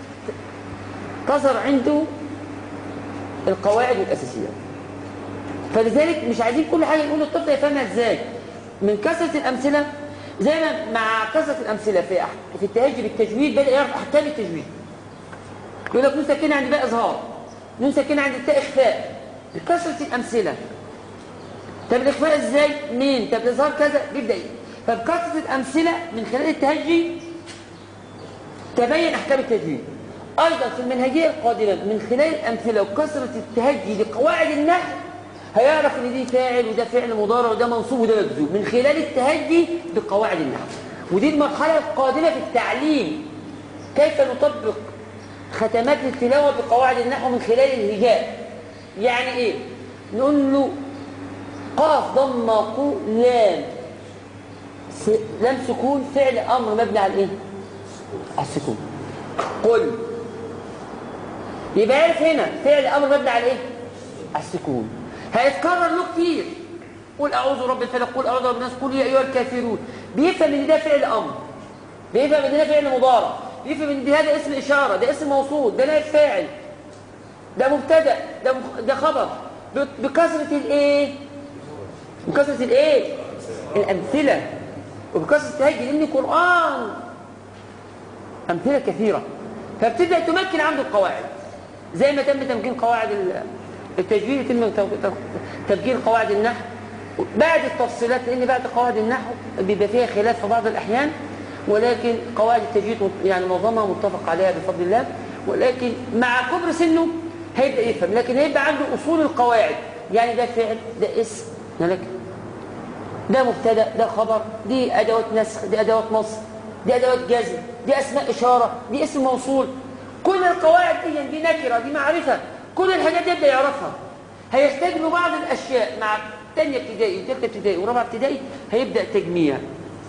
تظهر عنده القواعد والأساسيات فلذلك مش عايزين كل حاجة نقول للطفل يفهمها ازاي من كثرة الأمثلة زي ما مع كثرة الأمثلة في أح- في التهجي بالتجويد بدأ يعرف أحكام التجويد يقول لك نون ساكنة عند باء إظهار نون ساكنة عند التاء إخفاء بكثرة الأمثلة طب الإخفاء إزاي؟ مين؟ طب الإظهار كذا بيبدأ إيه؟ فبكثرة الأمثلة من خلال التهجي تبين أحكام التجويد أيضا في المنهجية القادمة من خلال الأمثلة وكثرة التهجي لقواعد النحو هيعرف ان دي فاعل وده فعل مضارع وده منصوب وده مجزوم من خلال التهجي بقواعد النحو ودي المرحله القادمه في التعليم كيف نطبق ختمات التلاوه بقواعد النحو من خلال الهجاء يعني ايه نقول له قاف ضم قو لام س... لام سكون فعل امر مبني على ايه على السكون قل يبقى عارف هنا فعل امر مبني على ايه على السكون هيتكرر له كتير قل اعوذ برب الفلق قل اعوذ برب الناس قل يا ايها الكافرون بيفهم ان ده فعل امر بيفهم ان ده فعل مضارع بيفهم ان ده اسم اشاره ده اسم موصول ده نائب فاعل ده مبتدا ده مخ... ده خبر ب- بكثره الايه بكثره الايه الامثله وبكثره التهجي لان القران امثله كثيره فبتبدا تمكن عنده القواعد زي ما تم تمكين قواعد ال- التجويد يتم تو- تمكين قواعد النحو بعد التفصيلات لان بعد قواعد النحو بيبقى فيها خلاف في بعض الاحيان ولكن قواعد التجويد مت- يعني معظمها متفق عليها بفضل الله ولكن مع كبر سنه هيبدا يفهم لكن هيبقى عنده اصول القواعد يعني ده فعل ده اسم لك ده مبتدا ده خبر دي ادوات نسخ دي ادوات نصب دي ادوات جزم دي اسماء اشاره دي اسم موصول كل القواعد دي دي نكره دي معرفه كل الحاجات دي يبدا يعرفها هيحتاج له بعض الاشياء مع ثانيه ابتدائي وثالثه ابتدائي ورابعه ابتدائي هيبدا تجميع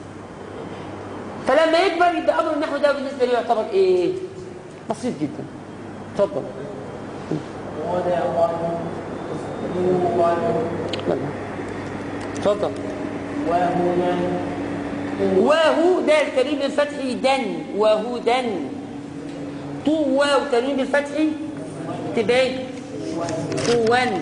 فلما يكبر يبقى امر النحو ده بالنسبه له يعتبر ايه بسيط جدا اتفضل اتفضل وهو ده الكريم الفتحي دن وهو دن طو واو تنوين الفتحي تبقى طوان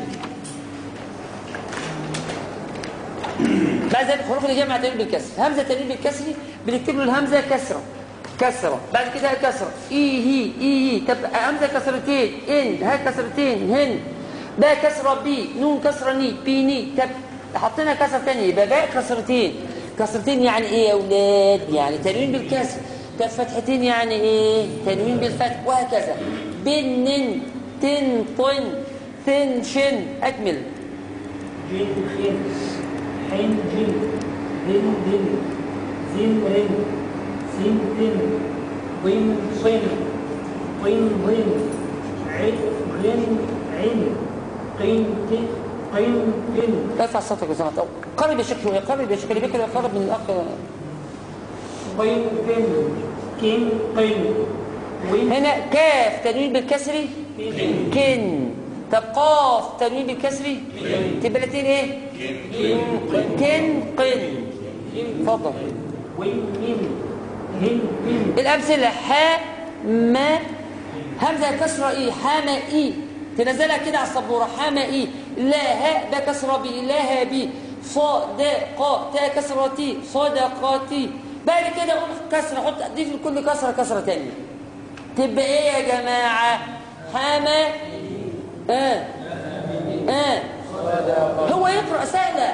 بعد ذلك حروف الجمع تنوين بالكسر همزه تنوين بالكسر بنكتب له الهمزه كسره كسره بعد كده كسره اي هي اي هي تبقى همزه كسرتين ان ها كسرتين هن باء كسره بي نون كسره ني بي ني تب حطينا كسر تاني يبقى باء كسرتين كسرتين يعني ايه يا اولاد يعني تنوين بالكسر طب فتحتين يعني ايه تنوين بالفتح وهكذا بن نن تن طن ثن شن اكمل جن خن حن جن ذن ذن زن رن سن تن ضن صن طن ضن عد غن عن قين تن قين تن ارفع صوتك يا سماعة قرب يا شيخ شويه قرب يا شيخ اللي بيكره يقرب من الاخ قين تن كن قين وين هنا كاف تنوين بالكسر كن طب قاف تنوين بالكسر تبقى الاثنين ايه كن قن اتفضل وين ميم هن بن الامثله حاء ما همزه كسره اي حما اي تنزلها كده على السبوره حما اي لا هاء ده كسره بي لا ها بي صدقا تا كسره تي صدقاتي بعد كده قول كسره حط ضيف لكل كسره كسره ثانيه تبقى ايه يا جماعه حما اه اه هو يقرا سهله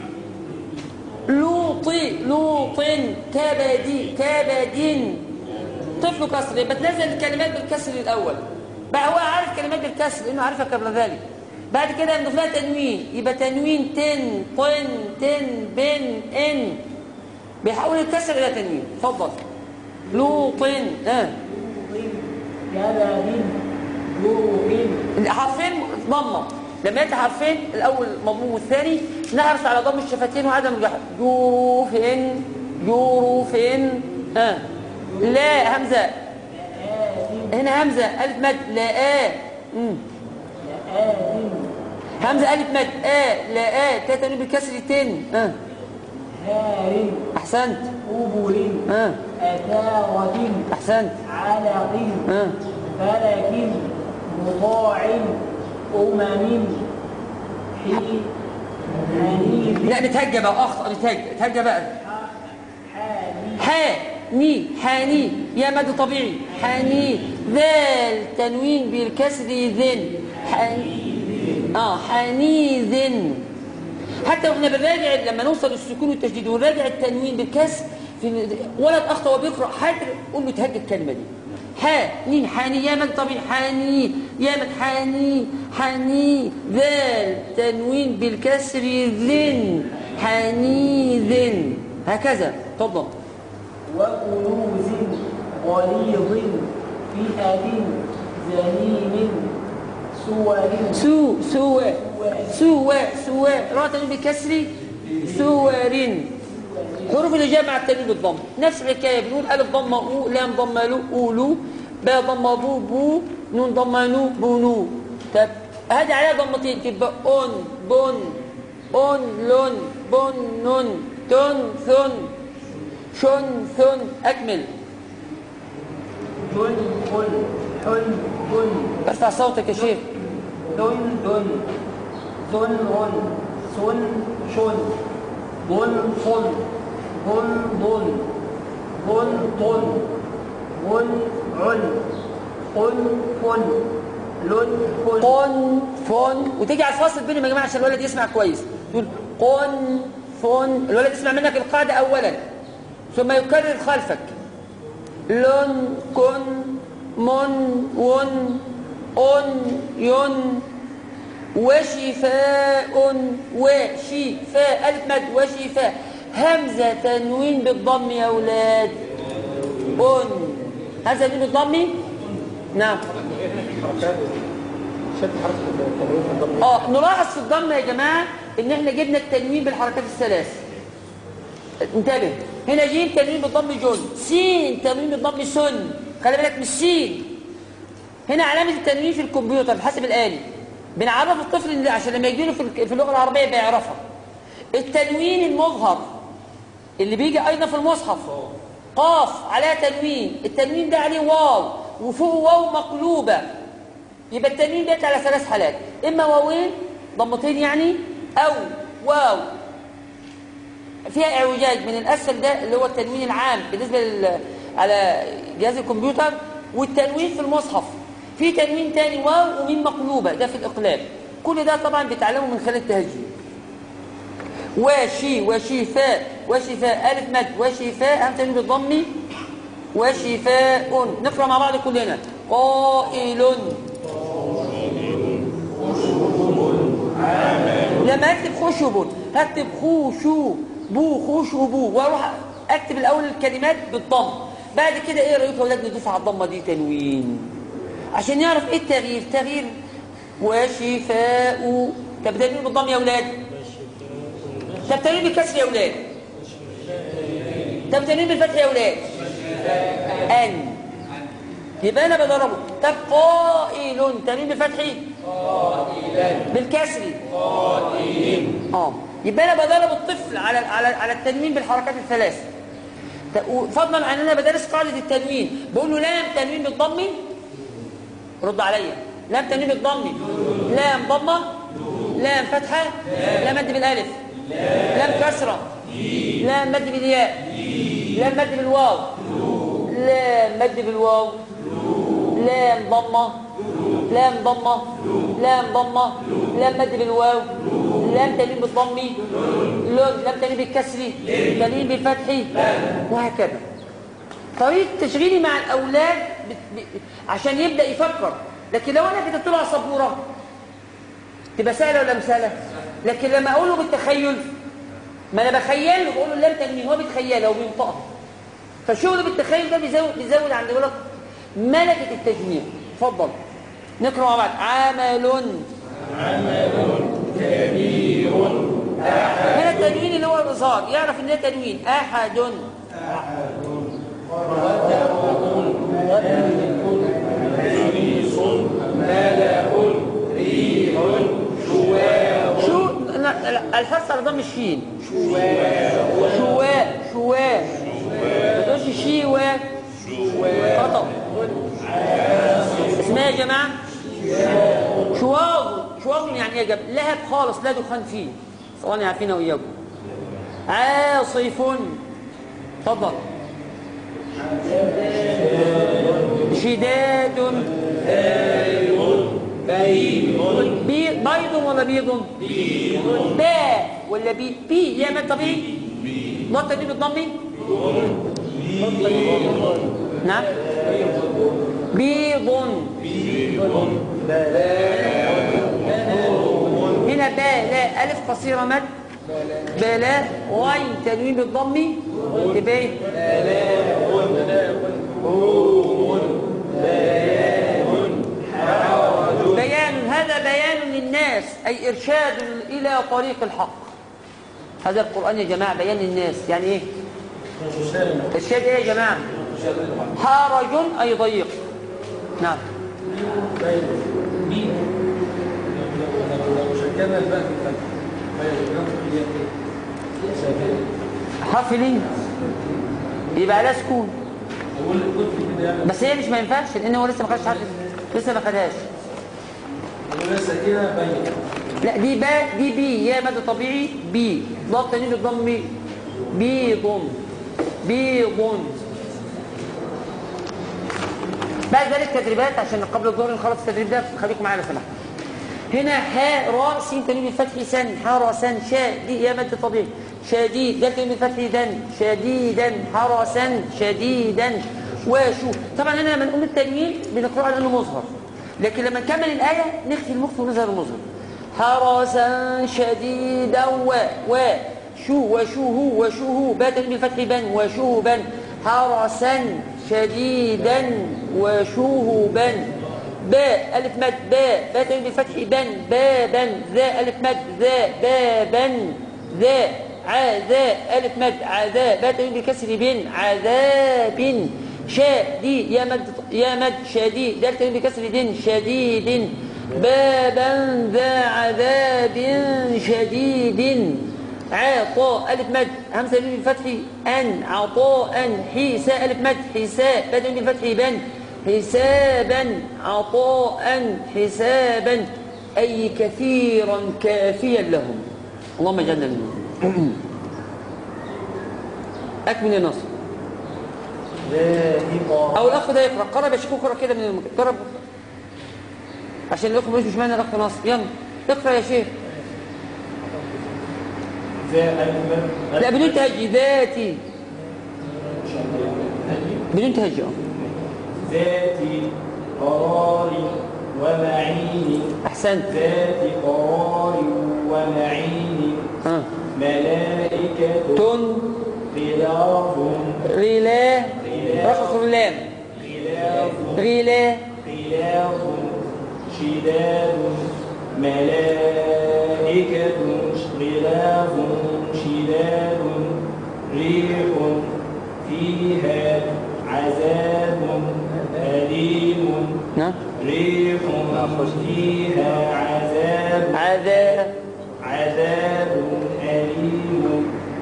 لوطي لوط كبدي كبد طفل كسر يبقى تنزل الكلمات بالكسر الاول بقى هو عارف كلمات بالكسر لانه عارفها قبل ذلك بعد كده نضيف لها تنوين يبقى تنوين تن طن تن بن ان بيحول الكسر الى تنوين اتفضل لوط اه كبد جوع الحرفين ضمه لما يأتي حرفين الاول مضموم والثاني نحرص على ضم الشفتين وعدم الجحر جوف ان جوروف ان اه لا همزه هنا همزه الف مد لا آ مم. همزه الف مد آ لا آ تاء تنوين بالكسر تن اه هار احسنت قبل اه أثارة احسنت علق اه فلك مطاع أمم حي حنيف لا نتهجى بقى اخطا نتهجى نتهجى بقى حاني حا ني حاني يا مد طبيعي حاني ذال تنوين بالكسر ذن حاني اه حاني ذن حتى واحنا بنراجع لما نوصل للسكون والتشديد ونراجع التنوين بالكسر في ولد اخطا وبيقرا حاجه قول له تهجى الكلمه دي حا ميم حاني يا مد طبيعي حاني يا مد حاني حاني ذال تنوين بالكسر ذن حاني ذن هكذا تفضل وكنوز غليظ فئة زميم سور سو سوى سوى سوى رأى تنوين بالكسر سور حروف الإجابة مع التنوين بالضم نفس الحكاية بنقول ألف ضمة أو لام ضمة لو أولو باء ضمة بو بو نون ضمة نو بونو طب هذه عليها ضمتين تبقى أون بون أون لون بون نون تون ثن شن ثن أكمل جن قل حل جن ارفع صوتك يا شيخ دن دن ذن غن سن شن بن صن بن ضن بن طن بن عن قن فن لن فن قن فن وتيجي على الفاصل بينهم يا جماعه عشان الولد يسمع كويس تقول قن فن الولد يسمع منك القاعده اولا ثم يكرر خلفك لن كن من ون أن ين وشفاء وشفاء ألف مد وشفاء همزة تنوين بالضم يا أولاد أن همزة تنوين بالضم نعم شد حرف التنوين في الضم اه نلاحظ في الضم يا جماعه ان احنا جبنا التنوين بالحركات الثلاث انتبه هنا جيم تنوين بالضم جن سين تنوين بالضم سن خلي بالك مش سين هنا علامه التنوين في الكمبيوتر الحاسب الالي بنعرف الطفل إن عشان لما يجي له في الك- في اللغه العربيه بيعرفها التنوين المظهر اللي بيجي ايضا في المصحف قاف عليها تنوين التنوين ده عليه واو وفوق واو مقلوبه يبقى التنوين بيأتي على ثلاث حالات إما واوين ضمتين يعني أو واو فيها اعوجاج من الأسفل ده اللي هو التنوين العام بالنسبة لل... على جهاز الكمبيوتر والتنوين في المصحف في تنوين تاني واو وميم مقلوبة ده في الإقلاب كل ده طبعا بيتعلمه من خلال التهجير وشي وشفاء وشفاء ألف مد وشفاء هم تنوين بالضم وشفاء نقرأ مع بعض كلنا قائل لما اكتب خشب هكتب خوشو بو خشبو واروح اكتب الاول الكلمات بالضم بعد كده ايه رايكم يا اولاد نضيف على الضمه دي تنوين عشان يعرف ايه التغيير تغيير وشفاء طب تنوين بالضم يا اولاد طب تنوين بالكسر يا اولاد طب تنوين بالفتح يا اولاد ان يبقى انا بضربه طب قائل تنوين بالفتح بالكسر اه يبقى انا بدرب الطفل على على على التنوين بالحركات الثلاث ت- فضلا عن ان انا بدرس قاعده التنوين بقول له لام تنوين بالضم رد عليا لام تنوين بالضم لام ضمه لام فتحه لام مد بالالف لام كسره لام مد بالياء لام مد بالواو لام مد بالواو لام ضمه لام ضمه لام ضمه لام مد بالواو لام تنوين بالضم لام لام تنوين بالكسر تنوين بالفتح وهكذا طريقه تشغيلي مع الاولاد بت- ب- عشان يبدا يفكر لكن لو انا كتبت له على السبوره تبقى سهله ولا مش سهله لكن لما اقول له بالتخيل ما انا بخيل له بقول له لام تنوين هو بيتخيلها وبينطقها فالشغل بالتخيل ده بيزود بيزود عند الولد ملكه التجميع اتفضل نقرا مع بعض عمل عمل كبير هنا التنوين اللي هو الاظهار يعرف ان ده تنوين احد شو لا لا الحرف على ضم الشين شواء شواء ما تقولش شيوة خطأ اسمها يا جماعة شواظ شواظ يعني ايه يا جماعة لهب خالص لا دخان فيه صواني عارفينها وياكم عاصف تفضل شداد بيض بيض ولا بيض باء ولا بي بي يا من طبيعي نقطة دي بالضمي نعم بيض هنا باء لا ألف قصيرة مد بلاء غين تنوين بالضم تبقى ايه؟ بيان هذا بيان للناس أي إرشاد إلى طريق الحق هذا القرآن يا جماعة بيان للناس يعني إيه؟ إرشاد إيه يا جماعة؟ حرج أي ضيق نعم مين لو شكلنا الباء في الفتح فيجب هي ايه ساكنه حرف ليه يبقى على سكون اقول الطفل كده يعمل بس هي مش ما ينفعش لان هو لسه ما خدش حرف لسه ما خدهاش يقول ساكنه بين لا دي باء دي بي يا مد طبيعي بي ضغط تاني بالضم بيض بيض بعد ذلك تدريبات عشان قبل الظهر نخلص التدريب ده خليكم معايا لو سمحت هنا حاء راء سين تنوين بالفتح سن حرسا شاء دي يا مد طبيعي شديد ده تنوين بالفتح دن شديدا حرسا شديدا وشو طبعا هنا لما نقول التنوين بنقرأه على انه مظهر لكن لما نكمل الآية نخفي المخفي ونظهر المظهر حرسا شديدا و و شو وشوه وشوه بات بالفتح بن وشوبا حرسا شديدا وشوهبا باء ألف مد باء بات بالفتح بن بابا ذا ألف مد ذا بابا ذا عذا ألف مد عذا بات بكسر بن عذاب شادي يا مد يا مد شديد دلت بكسر دين شديد بابا ذا عذاب شديد عطاء ألف مد همزة بالفتح أن عطاء حيساء ألف مد حساء بدل بالفتح بن حسابا عطاء حسابا أي كثيرا كافيا لهم اللهم اجعلنا منهم أكمل النصر ذائقة او الاخ ده يقرا قرب يا شيخ اقرا كده من المكتب قرب عشان الاخ مش معنى الاخ ناصر يلا اقرا يا شيخ ذا ألف لا بدون تهجي ذاتي بدون تهجي اه ذات قرار ومعين احسنت ذات قرار ومعين ها ملائكة تن غلاظ غلا رفق اللام غلاظ غلا غلاظ شداد ملائكة غلاظ شداد ريح فيها عذاب أليم نعم ريح فيها عذاب عذاب عذاب أليم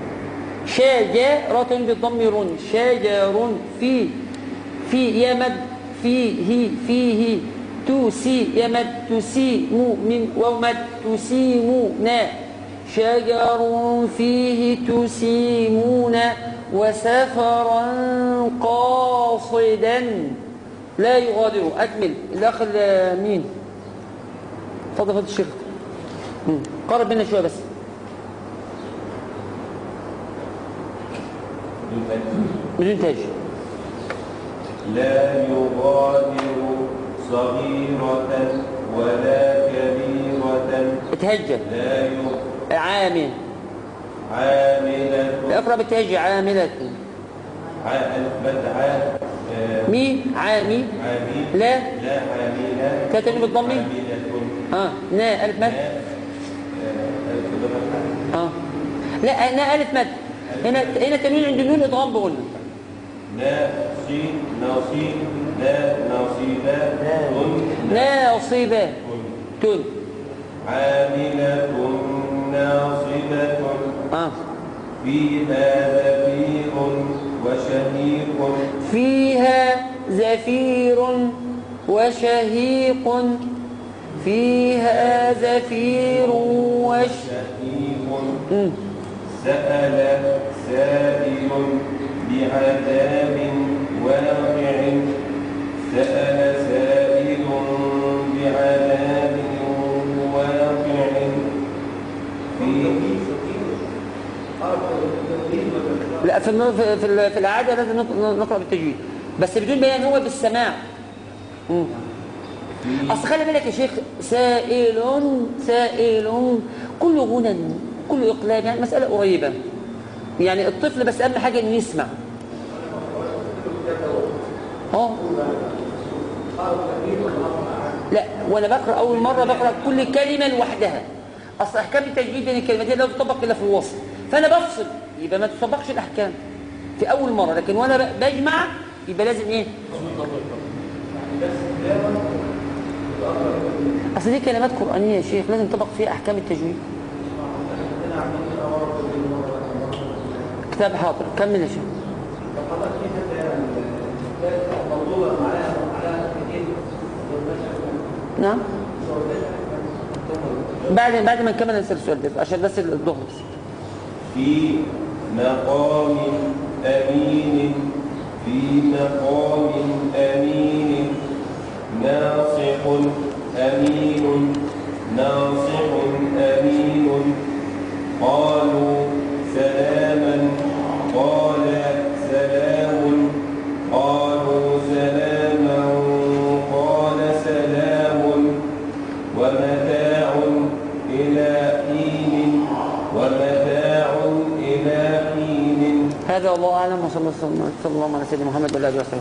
شجرة بالضم رن شجر في في يمد فيه فيه تسي يمد تسي مؤمن ومد تسيمون شجر فيه تسيمون وسفرا قاصدا لا يغادر أكمل الأخ ال- مين اتفضل فضل الشيخ مم. قرب منا شوية بس بدون تاج لا يغادر صغيرة ولا كبيرة اتهجى لا يغ- عامل عاملة اقرا بالتهجى عاملة ع- ألف مد عام آه، مي عامي عامل لا لا عاملة كاتب بالضم عاملة ها نا ألف مد آه، ألف ضمة ها لا نا ألف مد هنا هنا تنوين عند النون إضغام بغنى لا صين ناصين لا ناصبة تن ناصبة تن عاملة ناصبة اه فيها زفير وشهيق فيها زفير وشهيق فيها زفير وش شهيق مم. سأل سائل بعذاب واقع سأل سائل بعذاب واقع فيه لا في الن- في في- في العاده لازم نق- نقرا بالتجويد بس بدون بيان هو بالسماع مم. اصل خلي بالك يا شيخ سائل سائل كل غنى كل اقلام يعني مساله قريبه يعني الطفل بس اهم حاجه انه يسمع اه لا وانا بقرا اول مره بقرا كل كلمه لوحدها اصل احكام التجويد بين الكلمتين لا تطبق الا في الوصل فانا بفصل يبقى ما تطبقش الاحكام في اول مره لكن وانا ب- بجمع يبقى لازم ايه اصل دي كلمات قرانيه يا شيخ لازم تطبق فيها احكام التجويد كتاب حاضر كمل يا شيخ نعم بعد بعد ما نكمل نسال السؤال ده عشان بس الظهر بس في مقام أمين في مقام أمين ناصح أمين ناصح أمين قالوا سلاما قال سلام قالوا سلاما قال سلام ومتاع إلى حين ومتاع إلى حين هذا والله اعلم وصلى الله على سيدنا محمد وعلى اله وصحبه